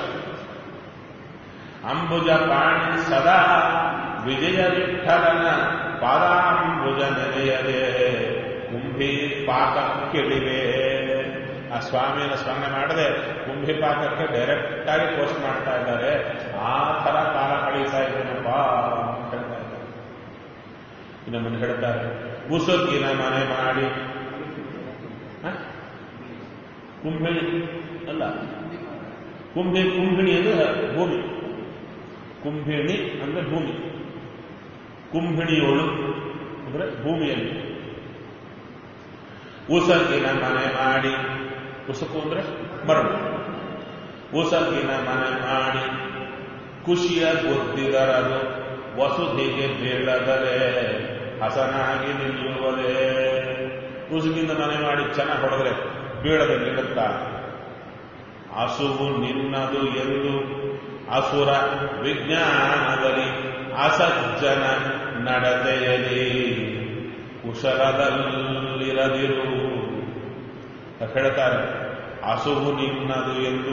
ಅಂಬುಜ ಪಾಣಿ ಸದಾ ವಿಜಯ ವಿಠಲನ ಪಾದಾಂಬುಜ ನೆನೆಯದೆ ಕುಂಭಿ ಪಾಕ ಕೆಳಿವೆ ಆ ಸ್ವಾಮಿಯನ್ನು ಸ್ಮರಣೆ ಮಾಡದೆ ಕುಂಭಿ ಪಾಕಕ್ಕೆ ಡೈರೆಕ್ಟ್ ಆಗಿ ಪೋಸ್ಟ್ ಮಾಡ್ತಾ ಇದ್ದಾರೆ ಆ ತರ ಕಾಲ ಕಳೀತಾ ಇದ್ದೇನಪ್ಪ ಅಂತ ಹೇಳ್ತಾ ಇದ್ದಾರೆ ಇನ್ನೊಮ್ಮೆ ಹೇಳ್ತಾರೆ ಉಸುಕಿನ ಮನೆ ಮಾಡಿ ಹ? ಕುಂಭಿಣಿ ಅಲ್ಲ ಕುಂಭಿ ಕುಂಭಿಣಿ ಅಂದ್ರೆ ಭೂಮಿ ಕುಂಭಿಣಿ ಅಂದ್ರೆ ಭೂಮಿ ಕುಂಭಿಣಿಯೋಳು ಅಂದ್ರೆ ಭೂಮಿಯಲ್ಲಿ ಉಸಕಿನ ಮನೆ ಮಾಡಿ ಉಸುಕು ಅಂದ್ರೆ ಮರಳು ಉಸಕಿನ ಮನೆ ಮಾಡಿ ಖುಷಿಯ ಗೊತ್ತಿದರದು ವಸುಧಿಗೆ ಬೀಳದರೆ ಹಸನಾಗಿ ನಿಲ್ಲುವುದೇ ಉಸುಕಿಂದ ಮನೆ ಮಾಡಿ ಚೆನ್ನಾಗಿ ಹೊಡೆದ್ರೆ ಬೀಳದೆ ನಿಲ್ಲುತ್ತಾ ಹಸುವು ನಿನ್ನದು ಎಂದು ಅಸುರ ವಿಜ್ಞಾನದಲ್ಲಿ ಅಸಜ್ಜನ ನಡತೆಯಲಿ ಕುಶಲದಲ್ಲಿರದಿರು ಹೇಳ್ತಾರೆ ಹಸುವು ನಿನ್ನದು ಎಂದು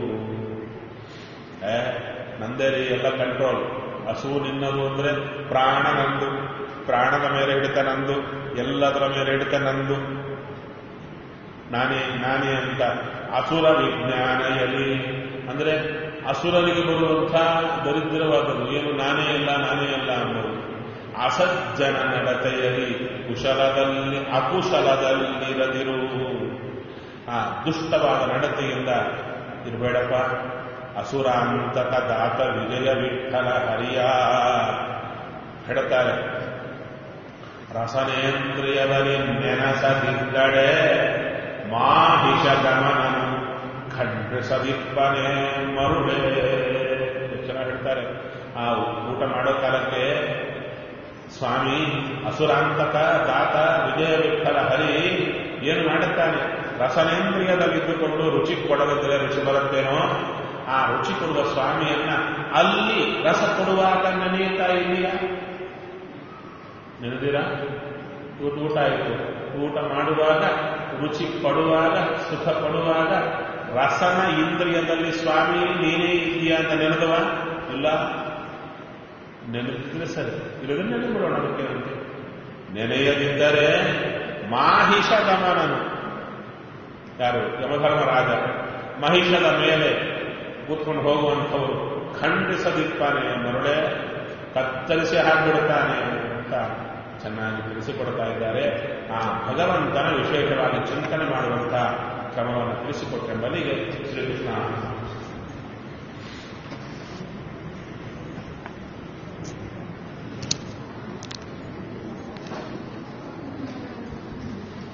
ಏ ನಂದೇರಿ ಎಲ್ಲ ಕಂಟ್ರೋಲ್ ಹಸುವು ನಿನ್ನದು ಅಂದ್ರೆ ಪ್ರಾಣ ನಂದು ಪ್ರಾಣದ ಮೇಲೆ ಹಿಡಿತ ನಂದು ಎಲ್ಲದರ ಮೇಲೆ ಹಿಡಿತ ನಂದು ನಾನೇ ನಾನೇ ಅಂತ ಅಸುರ ವಿಜ್ಞಾನ ಎಲಿ ಅಂದ್ರೆ ಅಸುರರಿಗೆ ಬರುವಂಥ ದರಿದ್ರವಾದದ್ದು ಏನು ನಾನೇ ಇಲ್ಲ ನಾನೇ ಅಲ್ಲ ಅನ್ನೋದು ಅಸಜ್ಜನ ನಡತೆಯಲ್ಲಿ ಕುಶಲದಲ್ಲಿ ಅಕುಶಲದಲ್ಲಿರದಿರು ಆ ದುಷ್ಟವಾದ ನಡತೆಯಿಂದ ಇರಬೇಡಪ್ಪ ಅಸುರಾಂತಕ ದಾತ ವಿಜಯ ವಿಠಲ ಹರಿಯ ಹೇಳ್ತಾರೆ ರಸನೇಂದ್ರಿಯದಲ್ಲಿ ನೆನಸದಿದ್ದಡೆ ಮಾಹಿಷ ಗಮನನು ಖಂಡಿಸದಿಪ್ಪನೆ ಮರುಳೆ ಚೆನ್ನಾಗಿ ಹೇಳ್ತಾರೆ ಆ ಊಟ ಮಾಡೋ ಕಾಲಕ್ಕೆ ಸ್ವಾಮಿ ಅಸುರಾಂತಕ ದಾತ ವಿಜಯ ವಿಠಲ ಹರಿ ಏನು ಮಾಡುತ್ತಾನೆ ರಸನೇಂದ್ರಿಯದಲ್ಲಿದ್ದುಕೊಂಡು ರುಚಿ ಕೊಡದಿದ್ದರೆ ರುಚಿ ಬರುತ್ತೇನೋ ಆ ರುಚಿ ಕೊಡುವ ಸ್ವಾಮಿಯನ್ನ ಅಲ್ಲಿ ರಸ ಕೊಡುವಾಗ ನೆನೆಯುತ್ತಾ ಇದೆಯಾ ನೆನೆದಿರಾ ಇವತ್ತು ಊಟ ಆಯಿತು ಊಟ ಮಾಡುವಾಗ ರುಚಿ ಪಡುವಾಗ ಸುಖ ಪಡುವಾಗ ರಸನ ಇಂದ್ರಿಯದಲ್ಲಿ ಸ್ವಾಮಿ ನೀನೇ ಇದೆಯಾ ಅಂತ ನೆನೆದವ ಇಲ್ಲ ನೆನೆದಿದ್ರೆ ಸರಿ ಇಲ್ಲದ್ರೆ ನೆನೆಬಿಡೋಣ ಅದಕ್ಕೇನಂತೆ ನೆನೆಯದಿದ್ದರೆ ಮಾಹಿಷ ಗಮನನು ಯಾರು ಯಮಧರ್ಮರಾಜ ಮಹಿಷದ ಮೇಲೆ ಕೂತ್ಕೊಂಡು ಹೋಗುವಂಥವರು ಖಂಡಿಸದಿರ್ತಾನೆ ಮರುಳೆ ಕತ್ತರಿಸಿ ಹಾಕಿಬಿಡುತ್ತಾನೆ ಅಂತ ಚೆನ್ನಾಗಿ ತಿಳಿಸಿಕೊಡ್ತಾ ಇದ್ದಾರೆ ಆ ಭಗವಂತನ ವಿಶೇಷವಾಗಿ ಚಿಂತನೆ ಮಾಡುವಂತಹ ಕ್ರಮವನ್ನು ತಿಳಿಸಿಕೊಟ್ಟೆಂಬಲ್ಲಿಗೆ ಶ್ರೀಕೃಷ್ಣ